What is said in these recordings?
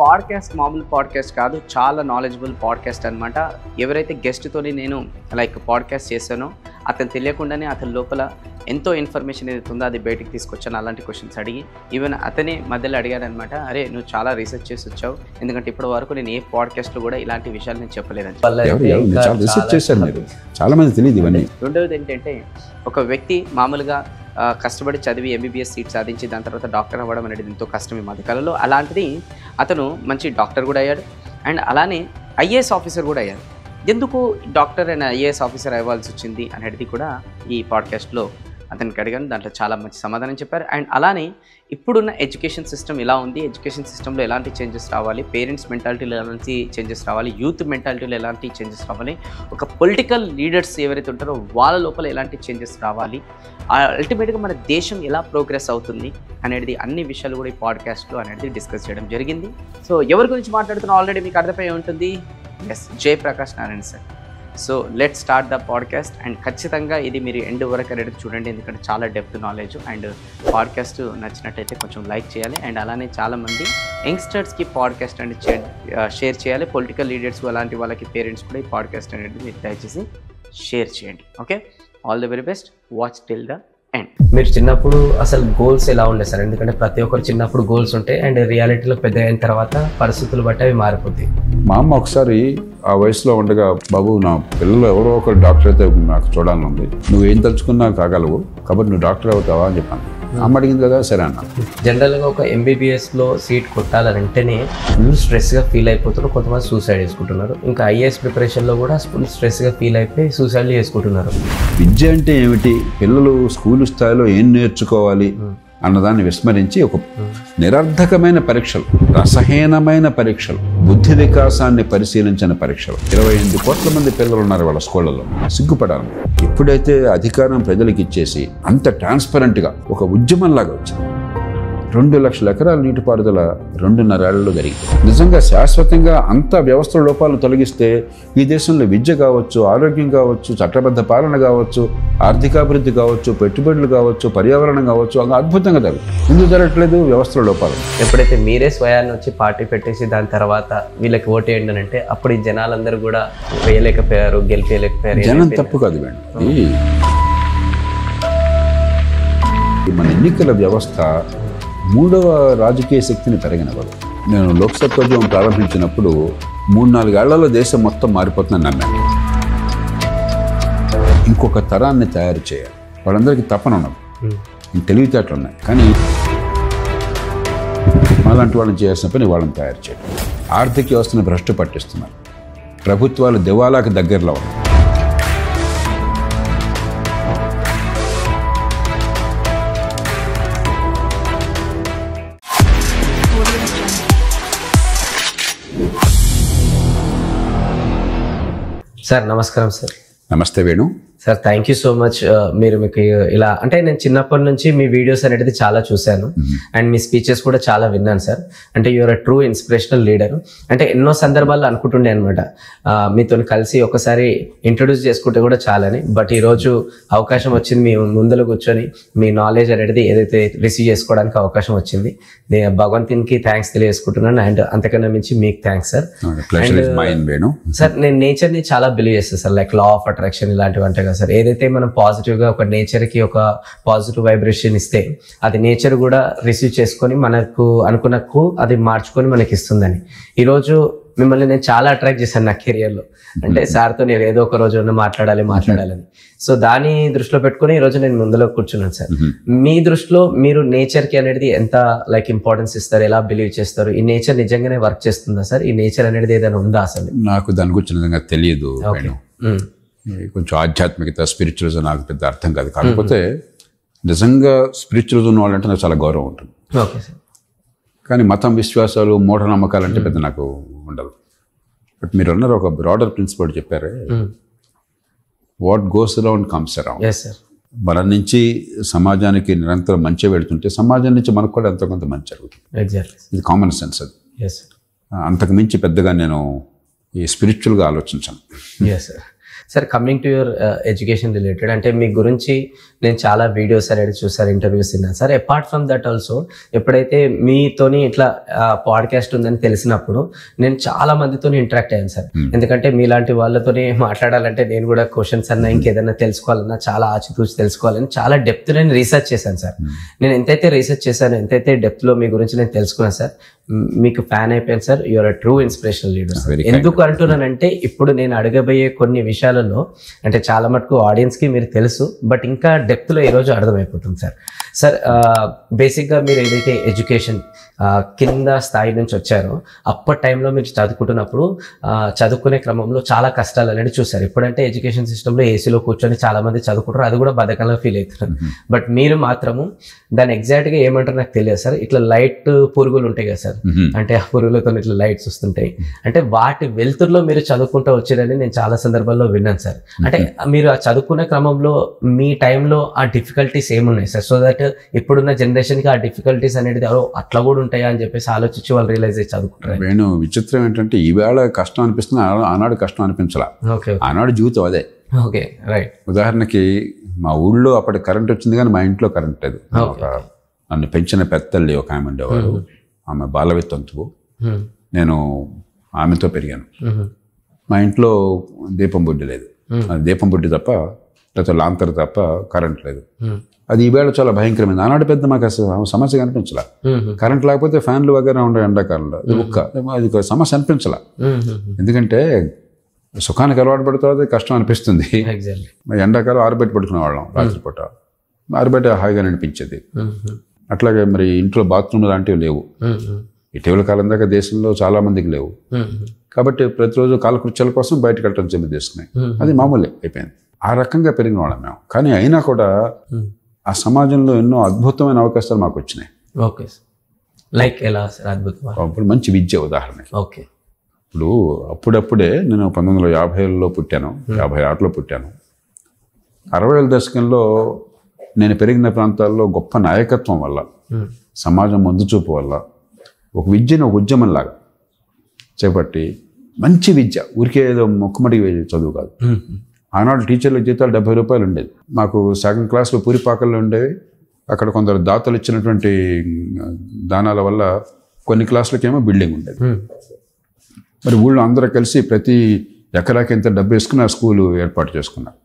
Podcast మామూలు podcast కాదు చాలా నాలెడ్జబుల్ పాడ్కాస్ట్ అనమాట ఎవరైతే గెస్ట్తోని నేను లైక్ పాడ్కాస్ట్ చేశానో అతను తెలియకుండానే అతని లోపల ఎంతో ఇన్ఫర్మేషన్ ఏదైతే ఉందో అది బయటికి తీసుకొచ్చాను అలాంటి క్వశ్చన్స్ అడిగి ఈవెన్ అతనే మధ్యలో అడిగాడు అనమాట అరే నువ్వు చాలా రీసెర్చ్ చేసి వచ్చావు ఎందుకంటే ఇప్పటి వరకు నేను ఏ పాడ్కాస్ట్లో కూడా ఇలాంటి విషయాలు నేను చెప్పలేదని వల్ల ఎవరు అయితే ఎవరు మీరు ఇంకా చాలా రీసెర్చ్ చాలా చేశారు మీరు చాలా మంది తెలియదు ఇవన్నీ రెండవది ఏంటంటే ఒక వ్యక్తి మామూలుగా ఆ, కష్టపడి చదివి ఎంబీబీఎస్ సీట్ సాధించి దాని తర్వాత డాక్టర్ అవ్వడం అనేది ఎంతో కష్టం ఈ మధ్యకాలంలో అలాంటిది అతను మంచి డాక్టర్ కూడా అయ్యాడు అండ్ అలానే ఐఏఎస్ ఆఫీసర్ కూడా అయ్యాడు ఎందుకు డాక్టర్ అండ్ ఐఏఎస్ ఆఫీసర్ అవ్వాల్సి వచ్చింది అనేది కూడా ఈ పాడ్కాస్ట్లో అతనికి అడిగాను దాంట్లో చాలా మంచి సమాధానం చెప్పారు అండ్ అలానే ఇప్పుడున్న ఎడ్యుకేషన్ సిస్టమ్ ఎలా ఉంది ఎడ్యుకేషన్ సిస్టంలో ఎలాంటి చేంజెస్ రావాలి పేరెంట్స్ మెంటాలిటీలో ఎలాంటి చేంజెస్ రావాలి యూత్ మెంటాలిటీలో ఎలాంటి చేంజెస్ రావాలి ఒక పొలిటికల్ లీడర్స్ ఎవరైతే ఉంటారో వాళ్ళ లోపల ఎలాంటి చేంజెస్ రావాలి అల్టిమేట్గా మన దేశం ఎలా ప్రోగ్రెస్ అవుతుంది అనేది అన్ని విషయాలు కూడా ఈ పాడ్కాస్ట్లో అనేది డిస్కస్ చేయడం జరిగింది సో ఎవరి గురించి మాట్లాడుతున్నా ఆల్రెడీ మీకు అర్థమై ఉంటుంది yes Jayaprakash Narayana sir so let start the podcast and ఖచ్చితంగా ఇది మీరు ఎండ్ వరకు అనేది చూడండి ఎందుకంటే చాలా డెప్త్ నాలెడ్జ్ అండ్ పాడ్కాస్ట్ నచ్చినట్టయితే కొంచెం లైక్ చేయాలి అండ్ అలానే చాలామంది యంగ్స్టర్స్కి పాడ్కాస్ట్ అనేది షేర్ చేయాలి పొలిటికల్ లీడర్స్ అలాంటి వాళ్ళకి పేరెంట్స్ కూడా ఈ పాడ్కాస్ట్ అనేది మీరు దయచేసి షేర్ చేయండి okay all the very best watch till the end మీరు చిన్నప్పుడు అసలు గోల్స్ ఎలా ఉండే సార్ ఎందుకంటే ప్రతి ఒక్కరు చిన్నప్పుడు గోల్స్ ఉంటాయి అండ్ రియాలిటీలో పెద్ద అయిన తర్వాత పరిస్థితులు బట్టి అవి మారిపోతాయి మా అమ్మ ఒకసారి ఆ వయసులో ఉండగా బాబు నా పిల్లలు ఎవరో ఒకరు డాక్టర్ అయితే నాకు చూడాలని ఉంది నువ్వు ఏం తలుచుకున్నా కాగలవు కాబట్టి నువ్వు డాక్టర్ అవుతావా అని చెప్పాను అమ్మ అడిగింది కదా సరే అన్న జనరల్గా ఒక ఎంబీబీఎస్లో సీట్ కొట్టాలంటేనే ఫుల్ స్ట్రెస్గా ఫీల్ అయిపోతున్నారు కొంతమంది సూసైడ్ చేసుకుంటున్నారు ఇంకా ఐఏఎస్ ప్రిపరేషన్లో కూడా ఫుల్ స్ట్రెస్గా ఫీల్ అయిపోయి సూసైడ్ చేసుకుంటున్నారు విద్య అంటే ఏమిటి పిల్లలు స్కూల్ స్థాయిలో ఏం నేర్చుకోవాలి అన్నదాన్ని విస్మరించి ఒక నిరర్ధకమైన పరీక్షలు రసహీనమైన పరీక్షలు బుద్ధి వికాసాన్ని పరిశీలించిన పరీక్షలు ఇరవై ఎనిమిది కోట్ల మంది పిల్లలు ఉన్నారు వాళ్ళ స్కూళ్ళలో సిగ్గుపడాలి ఎప్పుడైతే అధికారం ప్రజలకు ఇచ్చేసి అంత ట్రాన్స్పరెంట్గా ఒక ఉద్యమంలాగా వచ్చింది రెండు లక్షల ఎకరాల నీటిపారుదల రెండున్నర ఏళ్లలో జరిగింది నిజంగా శాశ్వతంగా అంత వ్యవస్థల లోపాలను తొలగిస్తే ఈ దేశంలో విద్య కావచ్చు ఆరోగ్యం కావచ్చు చట్టబద్ధ పాలన కావచ్చు ఆర్థికాభివృద్ధి కావచ్చు పెట్టుబడులు కావచ్చు పర్యావరణం కావచ్చు అంత అద్భుతంగా జరుగుతుంది ఎందుకు జరగట్లేదు వ్యవస్థల లోపాలు ఎప్పుడైతే మీరే స్వయాన్ని వచ్చి పార్టీ పెట్టేసి దాని తర్వాత వీళ్ళకి ఓటేయండి అని అంటే అప్పుడు ఈ జనాలందరూ కూడా వేయలేకపోయారు గెలిపేయలేకపోయారు జనం తప్పు కాదు మేడం ఈ ఈ మన ఎన్నికల వ్యవస్థ మూడవ రాజకీయ శక్తిని పెరగినవాడు నేను లోక్సభ ఉద్యమం ప్రారంభించినప్పుడు మూడు నాలుగేళ్లలో దేశం మొత్తం మారిపోతుందని నమ్మాను ఇంకొక తరాన్ని తయారు చేయాలి వాళ్ళందరికీ తపన ఉన్నది ఇంక తెలివితేటలు ఉన్నాయి కానీ మాలాంటి వాళ్ళని చేయాల్సిన పని వాళ్ళని తయారు చేయడం ఆర్థిక వ్యవస్థను భ్రష్టు పట్టిస్తున్నారు ప్రభుత్వాలు దివాలాకు దగ్గరలో ఉన్నాయి సార్ నమస్కారం సార్ నమస్తే Venu sir thank you so much మీరు మీకు ఇలా అంటే నేను చిన్నప్పటి నుంచి మీ వీడియోస్ అనేది చాలా చూశాను అండ్ మీ స్పీచెస్ కూడా చాలా విన్నాను సార్ అంటే you're a true inspirational leader అంటే ఎన్నో సందర్భాల్లో అనుకుంటుండే అనమాట మీతో కలిసి ఒకసారి ఇంట్రొడ్యూస్ చేసుకుంటే కూడా చాలని బట్ ఈరోజు అవకాశం వచ్చింది మీ ముందర కూర్చొని మీ నాలెడ్జ్ అనేది ఏదైతే రిసీవ్ చేసుకోవడానికి అవకాశం వచ్చింది నేను భగవంతునికి థ్యాంక్స్ తెలియజేసుకుంటున్నాను అండ్ అంతకన్నా మించి మీకు thanks sir pleasure is mine Venu sir నేను నేచర్ ని చాలా బిలీవ్ చేస్తాను sir like law of attraction ఇలాంటివి అంటే కదా సార్ ఏదైతే మనం పాజిటివ్ గా ఒక నేచర్ కి ఒక పాజిటివ్ వైబ్రేషన్ ఇస్తే అది నేచర్ కూడా రిసీవ్ చేసుకొని మనకు అనుకున్నకు అది మార్చుకొని మనకి ఇస్తుందని ఈరోజు మిమ్మల్ని నేను చాలా అట్రాక్ట్ చేశాను నా కెరియర్ లో అంటే సార్తో నేను ఏదో ఒక రోజు ఉన్న మాట్లాడాలి మాట్లాడాలని సో దాని దృష్టిలో పెట్టుకొని ఈ రోజు నేను ముందులో కూర్చున్నాను సార్ మీ దృష్టిలో మీరు నేచర్ కి అనేది ఎంత లైక్ ఇంపార్టెన్స్ ఇస్తారు ఎలా బిలీవ్ చేస్తారు ఈ నేచర్ నిజంగానే వర్క్ చేస్తుందా సార్ ఈ నేచర్ అనేది ఏదైనా ఉందా అసలు నాకు దాని గురించి నిజంగా తెలియదు ఓకే వేణు ఈ కొంచెం ఆధ్యాత్మికత స్పిరిచువలిజం నాకు పెద్ద అర్థం కాదు కాకపోతే నిజంగా స్పిరిచువలిజం ఉన్న వాళ్ళంటే నాకు చాలా గౌరవం ఉంటుంది ఓకే సార్ కానీ మతం విశ్వాసాలు మూఢనమ్మకాలు అంటే పెద్ద నాకు ఉండదు బట్ మీరు అన్నారు ఒక బ్రాడర్ ప్రిన్సిపల్ చెప్పారే what goes around comes around yes sir మన నుంచి సమాజానికి నిరంతరం మంచి వెళుతుంటే సమాజం నుంచి మనకు కూడా ఎంతో కొంత మంచి జరుగుతుంది ఎగ్జాక్ట్లీ ఇది కామన్ సెన్స్ అది ఎస్ అంతకు మించి పెద్దగా నేను ఈ స్పిరిచువల్గా ఆలోచించాను yes sir sir coming to your education related అంటే మీ గురించి నేను చాలా వీడియోస్ అనేది చూసాను ఇంటర్వ్యూస్ విన్నాను sir apart from that also ఎప్పుడైతే మీతోని ఇట్లా పాడ్కాస్ట్ ఉందని తెలిసినప్పుడు నేను చాలా మందితో ఇంటరాక్ట్ అయ్యాను సార్ ఎందుకంటే మీలాంటి వాళ్ళతోని మాట్లాడాలంటే నేను కూడా క్వశ్చన్స్ అన్నా ఇంకేదైనా తెలుసుకోవాలన్నా చాలా ఆచితూచి తెలుసుకోవాలని చాలా డెప్త్ నేను రీసెర్చ్ చేశాను సార్ నేను ఎంతైతే రీసెర్చ్ చేశాను ఎంతైతే డెప్త్లో మీ గురించి నేను తెలుసుకున్నాను సార్ మ్, మీకు ఫ్యాన్ అయిపోయాను sir your true inspirational leader Very kind. ఎందుకు అంటున్నానంటే ఇప్పుడు నేను అడగబోయే కొన్ని విషయాలలో అంటే చాలా మటుకు ఆడియన్స్కి మీరు తెలుసు బట్ ఇంకా డెప్త్లో ఈరోజు అర్థమైపోతుంది సార్ సార్ బేసిక్గా మీరు ఏదైతే ఎడ్యుకేషన్ కింద స్థాయి నుంచి వచ్చారో అప్పటి టైంలో మీరు చదువుకుంటున్నప్పుడు ఆ, చదువుకునే క్రమంలో చాలా కష్టాలు అనేది చూసారు ఇప్పుడంటే ఎడ్యుకేషన్ సిస్టంలో ఏసీలో కూర్చొని చాలా మంది చదువుకుంటారు అది కూడా బతకంగా ఫీల్ అవుతున్నారు బట్ మీరు మాత్రము దాన్ని ఎగ్జాక్ట్గా ఏమంటారు నాకు తెలియదు సార్ ఇట్లా లైట్ పురుగులు ఉంటాయి కదా సార్ మ్మ్. అంటే ఆ పురుగులతో ఇట్లా లైట్స్ వస్తుంటాయి అంటే వాటి వెలుతురులో మీరు చదువుకుంటూ వచ్చారని నేను చాలా సందర్భాల్లో విన్నాను సార్ అంటే మీరు ఆ చదువుకునే క్రమంలో మీ టైంలో ఆ డిఫికల్టీస్ ఏమున్నాయి సార్ సో దట్ ఇప్పుడున్న జనరేషన్కి ఆ డిఫికల్టీస్ అనేది "ఓ, అట్లా కూడా ఉంటాయా అని చెప్పేసి ఆలోచించి వాళ్ళు రియలైజ్ అయ్యి చదువుకుంటారు వేణు విచిత్రం ఏంటంటే ఈవేళ కష్టం అనిపిస్తుంది ఆ- ఆనాడు కష్టం అనిపించలా ఓకే ఆనాడు జీవితం అదే ఓకే రైట్ ఉదాహరణకి మా ఊళ్ళో అప్పటి కరెంట్ వచ్చింది కానీ మా ఇంట్లో కరెంట్ లేదు ఒక నన్ను పెంచిన పెద్దల్లి ఒక ఆమె ఉండేవారు ఆమె బాలవిత్తంతువు నేను ఆమెతో పెరిగాను మా ఇంట్లో దీపం బుడ్డి లేదు అది దీపం బుడ్డి తప్ప లేకపోతే లాంతర్ తప్ప కరెంట్ లేదు అది ఈవేళ చాలా భయంకరమైంది ఆనాడు పెద్ద మాకు అసలు సమస్య కనిపించలా కరెంట్ లేకపోతే ఫ్యాన్లు వగేరా ఉండే ఎండాకాలంలో అది ఒక్క అది ఒక సమస్య అనిపించలా ఎందుకంటే సుఖానికి అలవాటు పడిన తర్వాత కష్టం అనిపిస్తుంది ఎగ్జాక్ట్లీ మరి ఎండాకాలం ఆరుబెట్టి పడుకునే వాళ్ళం రాత్రిపూట ఆరుబెట్టి హాయిగా అనిపించేది అట్లాగే మరి ఇంట్లో బాత్రూమ్ లాంటివి లేవు ఇటీవల కాలం దాకా దేశంలో చాలా మందికి లేవు కాబట్టి ప్రతిరోజు కాలకృత్యాల కోసం బయటకు వెళ్ళటం చెంది తీసుకున్నాయి అది మామూలే అయిపోయింది ఆ రకంగా పెరిగిన వాళ్ళం మేము కానీ అయినా కూడా ఆ సమాజంలో ఎన్నో అద్భుతమైన అవకాశాలు మాకు వచ్చినాయి ఓకే లైక్ ఎలా సార్ అద్భుతం అప్పుడు మంచి విద్య ఉదాహరణకి ఓకే ఇప్పుడు అప్పుడప్పుడే నేను పంతొమ్మిది వందల యాభైలో పుట్టాను యాభై ఆరులో పుట్టాను అరవైల దశకంలో నేను పెరిగిన ప్రాంతాల్లో గొప్ప నాయకత్వం వల్ల సమాజం ముందు చూపు వల్ల ఒక విద్యను ఒక ఉద్యమంలాగా చేపట్టి మంచి విద్య ఊరికే ఏదో మొక్కమడికి చదువు కాదు ఆనాడు టీచర్ల జీతాలు డెబ్బై రూపాయలు ఉండేది మాకు సగం క్లాసులో పూరిపాకల్లో ఉండేవి అక్కడ కొందరు దాతలు ఇచ్చినటువంటి దానాల వల్ల కొన్ని క్లాసులకేమో బిల్డింగ్ ఉండేది మరి ఊళ్ళో అందరూ కలిసి ప్రతి ఎకరాకి ఎంత డబ్బు వేసుకుని ఆ స్కూలు ఏర్పాటు చేసుకున్నారు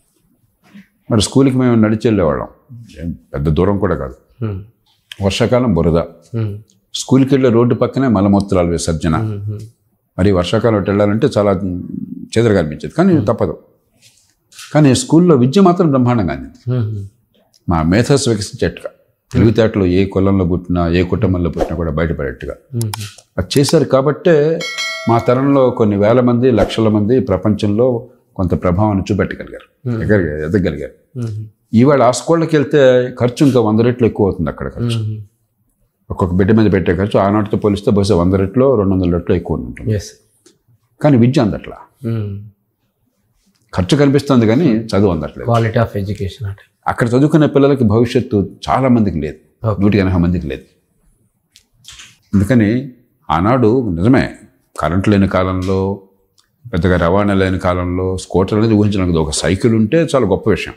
మరి స్కూల్కి మేము నడిచి వెళ్ళేవాళ్ళం ఏం పెద్ద దూరం కూడా కాదు వర్షాకాలం బురద స్కూల్కి వెళ్ళే రోడ్డు పక్కనే మలమూత్రాల విసర్జన మరి వర్షాకాలం అటు వెళ్ళాలంటే చాలా చెదరగా అనిపించేది కానీ తప్పదు కానీ స్కూల్లో విద్య మాత్రం బ్రహ్మాండంగా అందింది మా మేధస్ వికసించేట్టుగా తెలివితేటలు ఏ కులంలో పుట్టినా ఏ కుటుంబంలో పుట్టినా కూడా బయటపడేట్టుగా అది చేశారు కాబట్టే మా తరంలో కొన్ని వేల మంది లక్షల మంది ప్రపంచంలో కొంత ప్రభావాన్ని చూపెట్టగలిగారు ఎగరగ- ఎదగలిగారు ఇవాళ ఆ స్కూళ్ళకి వెళ్తే ఖర్చు ఇంకా వంద రెట్లు ఎక్కువ అవుతుంది అక్కడ ఖర్చు ఒక్కొక్క బిడ్డ మీద పెట్టే ఖర్చు ఆనాటితో పోలిస్తే బహుశా వంద రెట్లు రెండు వందల రెట్లు ఎక్కువ ఉంటుంది ఎస్ కానీ విద్య అందట్లా ఖర్చు కనిపిస్తుంది కానీ చదువు అందట్లేదు క్వాలిటీ ఆఫ్ ఎడ్యుకేషన్ అంటే అక్కడ చదువుకునే పిల్లలకి భవిష్యత్తు చాలా మందికి లేదు Okay. నూటికి ఎనభై మందికి లేదు అందుకని ఆనాడు నిజమే కరెంట్ లేని కాలంలో పెద్దగా రవాణా లేని కాలంలో స్కూటర్ అనేది ఊహించడానికి ఒక సైకిల్ ఉంటే చాలా గొప్ప విషయం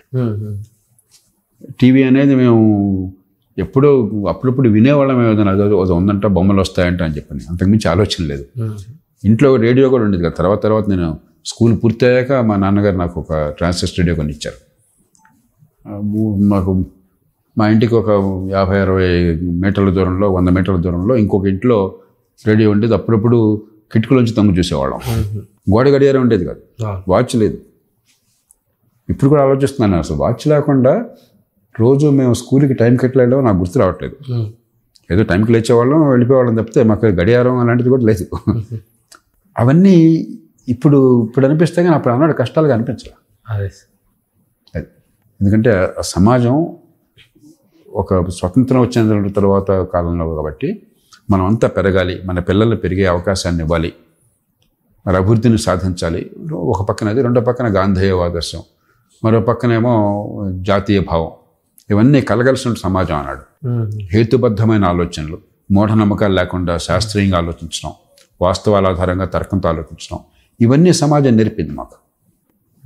టీవీ అనేది మేము ఎప్పుడో అప్పుడప్పుడు వినేవాళ్ళం ఏదైనా అదో అది ఉందంట బొమ్మలు వస్తాయంట అని చెప్పని అంతకుమించి ఆలోచన లేదు ఇంట్లో రేడియో కూడా ఉండేది కదా తర్వాత తర్వాత నేను స్కూల్ పూర్తయ్యాక మా నాన్నగారు నాకు ఒక ట్రాన్సిస్టర్ రేడియో కొని ఇచ్చారు ఆ, ము- మాకు మా ఇంటికి ఒక యాభై అరవై మీటర్ల దూరంలో వంద మీటర్ల దూరంలో ఇంకొక ఇంట్లో రేడియో ఉండేది అప్పుడప్పుడు కిటికీలోంచి తొంగి చూసేవాళ్ళం గోడ గడియారం ఉండేది కాదు వాచ్ లేదు ఇప్పుడు కూడా ఆలోచిస్తున్నాను అసలు వాచ్ లేకుండా రోజు మేము స్కూల్కి టైంకి ఎట్లా వెళ్ళామో నాకు గుర్తు రావట్లేదు ఏదో టైంకి లేచేవాళ్ళం వెళ్ళిపోయేవాళ్ళం తప్పితే మాకు గడియారం అలాంటిది కూడా లేదు అవన్నీ ఇప్పుడు ఇప్పుడు అనిపిస్తే కానీ అప్పుడు అన్నాడు కష్టాలుగా అనిపించాలి అదే అది. ఎందుకంటే ఆ సమాజం ఒక స్వతంత్రం వచ్చిన తర్వాత కాలంలో కాబట్టి మనం అంతా పెరగాలి మన పిల్లలు పెరిగే అవకాశాన్ని ఇవ్వాలి మరి అభివృద్ధిని సాధించాలి ఒక పక్కన అది రెండో పక్కన గాంధేయ ఆదర్శం మరో పక్కనేమో జాతీయ భావం ఇవన్నీ కలగలిసిన సమాజం అన్నాడు హేతుబద్ధమైన ఆలోచనలు మూఢనమ్మకాలు లేకుండా శాస్త్రీయంగా ఆలోచించడం వాస్తవాల ఆధారంగా తర్కంతో ఆలోచించడం ఇవన్నీ సమాజం నేర్పింది మాకు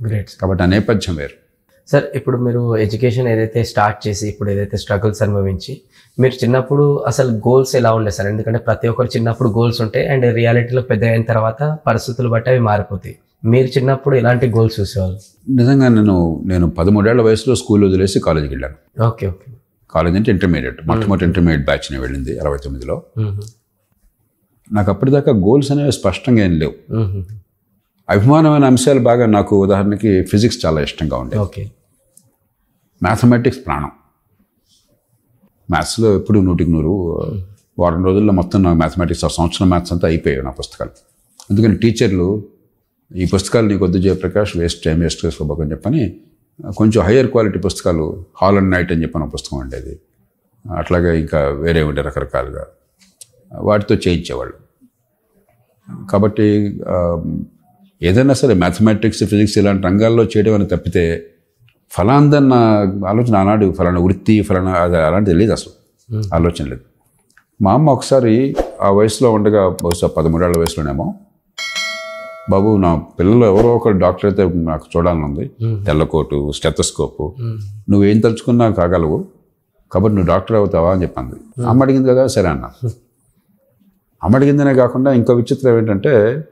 గ్రేట్ కాబట్టి ఆ నేపథ్యం వేరు సార్ ఇప్పుడు మీరు ఎడ్యుకేషన్ ఏదైతే స్టార్ట్ చేసి ఇప్పుడు ఏదైతే స్ట్రగుల్స్ అనుభవించి మీరు చిన్నప్పుడు అసలు గోల్స్ ఎలా ఉండే సార్ ఎందుకంటే ప్రతి ఒక్కరు చిన్నప్పుడు గోల్స్ ఉంటాయి అండ్ రియాలిటీలో పెద్ద అయిన తర్వాత పరిస్థితులు బట్టి అవి మారిపోతాయి మీరు చిన్నప్పుడు ఎలాంటి గోల్స్ చూసేవాళ్ళు నిజంగా నేను నేను పదమూడేళ్ల వయసులో స్కూల్ వదిలేసి కాలేజీకి వెళ్ళాను ఓకే ఓకే కాలేజ్ అంటే ఇంటర్మీడియట్ మొట్టమొదటి ఇంటర్మీడియట్ బ్యాచ్ని వెళ్ళింది అరవై తొమ్మిదిలో నాకు అప్పటిదాకా గోల్స్ అనేవి స్పష్టంగా ఏం లేవు అభిమానమైన అంశాలు బాగా నాకు ఉదాహరణకి ఫిజిక్స్ చాలా ఇష్టంగా ఉండేది ఓకే మ్యాథమెటిక్స్ ప్రాణం మ్యాథ్స్లో ఎప్పుడు నూటికి నూరు వారం రోజుల్లో మొత్తం నాకు మ్యాథమెటిక్స్ ఆ సంవత్సరం మ్యాథ్స్ అంతా అయిపోయాయి నా పుస్తకాలు అందుకని టీచర్లు ఈ పుస్తకాలు నీకు వద్దు జయప్రకాష్ వేస్ట్ టైం వేస్ట్ చేసుకోబోకని చెప్పని కొంచెం హయ్యర్ క్వాలిటీ పుస్తకాలు హాల్ అండ్ నైట్ అని చెప్పిన పుస్తకం ఉండేది అట్లాగే ఇంకా వేరే ఉండే రకరకాలుగా వాటితో చేయించేవాళ్ళు కాబట్టి ఆ, ఏదైనా సరే మ్యాథమెటిక్స్ ఫిజిక్స్ ఇలాంటి రంగాల్లో చేయడం అని తప్పితే ఫలాందన్న ఆలోచన ఆనాడు ఫలానా వృత్తి ఫలానా అది అలాంటిది తెలియదు అసలు ఆలోచన లేదు మా అమ్మ ఒకసారి ఆ వయసులో ఉండగా బహుశా పదమూడేళ్ల వయసులోనేమో బాబు నా పిల్లలు ఎవరో ఒకరు డాక్టర్ అయితే నాకు చూడాలని ఉంది తెల్లకోటు స్టెతస్కోపు నువ్వేం తలుచుకున్నా కాగలవు కాబట్టి నువ్వు డాక్టర్ అవుతావా అని చెప్పింది అమ్మ అడిగింది కదా సరే అన్న అమ్మ అడిగిందనే కాకుండా ఇంకో విచిత్రం ఏంటంటే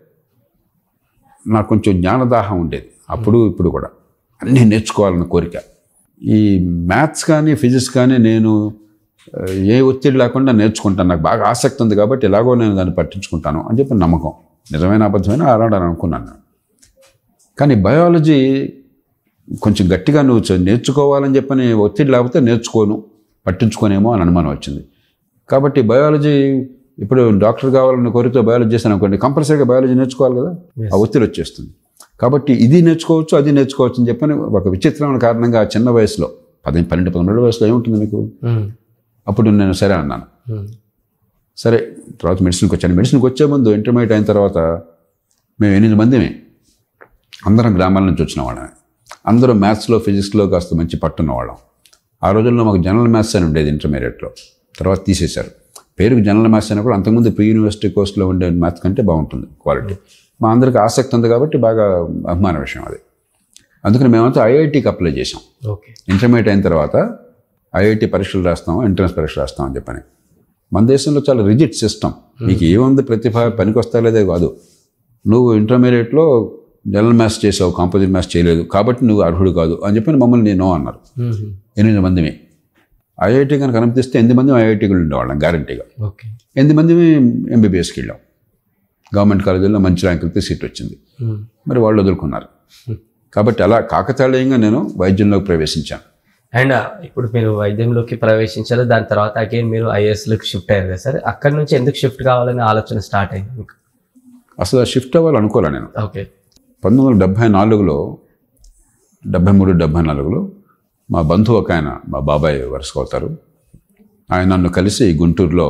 నాకు కొంచెం జ్ఞానదాహం ఉండేది అప్పుడు ఇప్పుడు కూడా అన్నీ నేర్చుకోవాలన్న కోరిక ఈ మ్యాథ్స్ కానీ ఫిజిక్స్ కానీ నేను ఆ, ఏ ఒత్తిడి లేకుండా నేర్చుకుంటాను నాకు బాగా ఆసక్తి ఉంది కాబట్టి ఎలాగో నేను దాన్ని పట్టించుకుంటాను అని చెప్పి నమ్మకం నిజమైన అబద్ధమైన అలాంటి అనుకున్నాను నేను కానీ బయాలజీ కొంచెం గట్టిగా నువ్వు చ- నేర్చుకోవాలని చెప్పని ఒత్తిడి లేకపోతే నేర్చుకోను పట్టించుకోనేమో అని అనుమానం వచ్చింది కాబట్టి బయాలజీ ఇప్పుడు డాక్టర్ కావాలని కోరితో బయాలజీ చేశాను అనుకోండి కంపల్సరీగా బయాలజీ నేర్చుకోవాలి కదా ఆ ఒత్తిడి వచ్చేస్తుంది కాబట్టి ఇది నేర్చుకోవచ్చు అది నేర్చుకోవచ్చు అని చెప్పని ఒక విచిత్రమైన కారణంగా ఆ చిన్న వయసులో పది పన్నెండు పదమూడు వయసులో ఏముంటుంది మీకు అప్పుడు నేను సరే అన్నాను సరే తర్వాత మెడిసిన్కి వచ్చాను మెడిసిన్కి వచ్చే ముందు ఇంటర్మీడియట్ అయిన తర్వాత మేము ఎనిమిది మందిమే అందరం గ్రామాల నుంచి వచ్చిన వాళ్ళమే అందరూ మ్యాథ్స్లో ఫిజిక్స్లో కాస్త మంచి పట్టున్న వాళ్ళం ఆ రోజుల్లో మాకు జనరల్ మ్యాథ్స్ అని ఉండేది ఇంటర్మీడియట్లో తర్వాత తీసేశారు పేరుకు జనరల్ మ్యాథ్స్ అయినా కూడా అంతకుముందు ప్రీ యూనివర్సిటీ కోర్సులో ఉండే మ్యాథ్స్ కంటే బాగుంటుంది క్వాలిటీ మా అందరికి ఆసక్తి ఉంది కాబట్టి బాగా అభిమాన విషయం అది అందుకని మేమంతా ఐఐటికి అప్లై చేసాం ఓకే ఇంటర్మీడియట్ అయిన తర్వాత ఐఐటి పరీక్షలు రాస్తాం ఎంట్రన్స్ పరీక్ష రాస్తాం అని చెప్పని మన దేశంలో చాలా రిజిట్ సిస్టమ్ మీకు ఏముంది ప్రతిభ పనికి వస్తా లేదే కాదు నువ్వు ఇంటర్మీడియట్లో జనరల్ మ్యాథ్స్ చేసావు కాంపోజిట్ మ్యాథ్స్ చేయలేదు కాబట్టి నువ్వు అర్హుడు కాదు అని చెప్పి మమ్మల్ని నేను అన్నారు ఎనిమిది మందిమే ఐఐటి కనుక అనుమతిస్తే ఎనిమిది మంది ఐఐటికి ఉండేవాళ్ళం గ్యారంటీగా ఓకే ఎనిమిది మంది ఎంబీబీఎస్కి వెళ్ళాం గవర్నమెంట్ కాలేజీలో మంచి ర్యాంకులతో సీట్ వచ్చింది మరి వాళ్ళు వదులుకున్నారు కాబట్టి అలా కాకతాళీయంగా నేను వైద్యంలోకి ప్రవేశించాను అండ్ ఇప్పుడు మీరు వైద్యంలోకి ప్రవేశించారు దాని తర్వాత అగైన్ మీరు ఐఏఎస్లోకి షిఫ్ట్ అయ్యారు కదా సార్ అక్కడ నుంచి ఎందుకు షిఫ్ట్ కావాలనే ఆలోచన స్టార్ట్ అయింది మీకు అసలు ఆ షిఫ్ట్ అవ్వాలనుకోలే నేను ఓకే పంతొమ్మిది వందల డెబ్భై నాలుగులో డెబ్భై మూడు డెబ్భై నాలుగులో మా బంధువు ఒక ఆయన మా బాబాయ్ వరుసకు అవుతారు ఆయన నన్ను కలిసి గుంటూరులో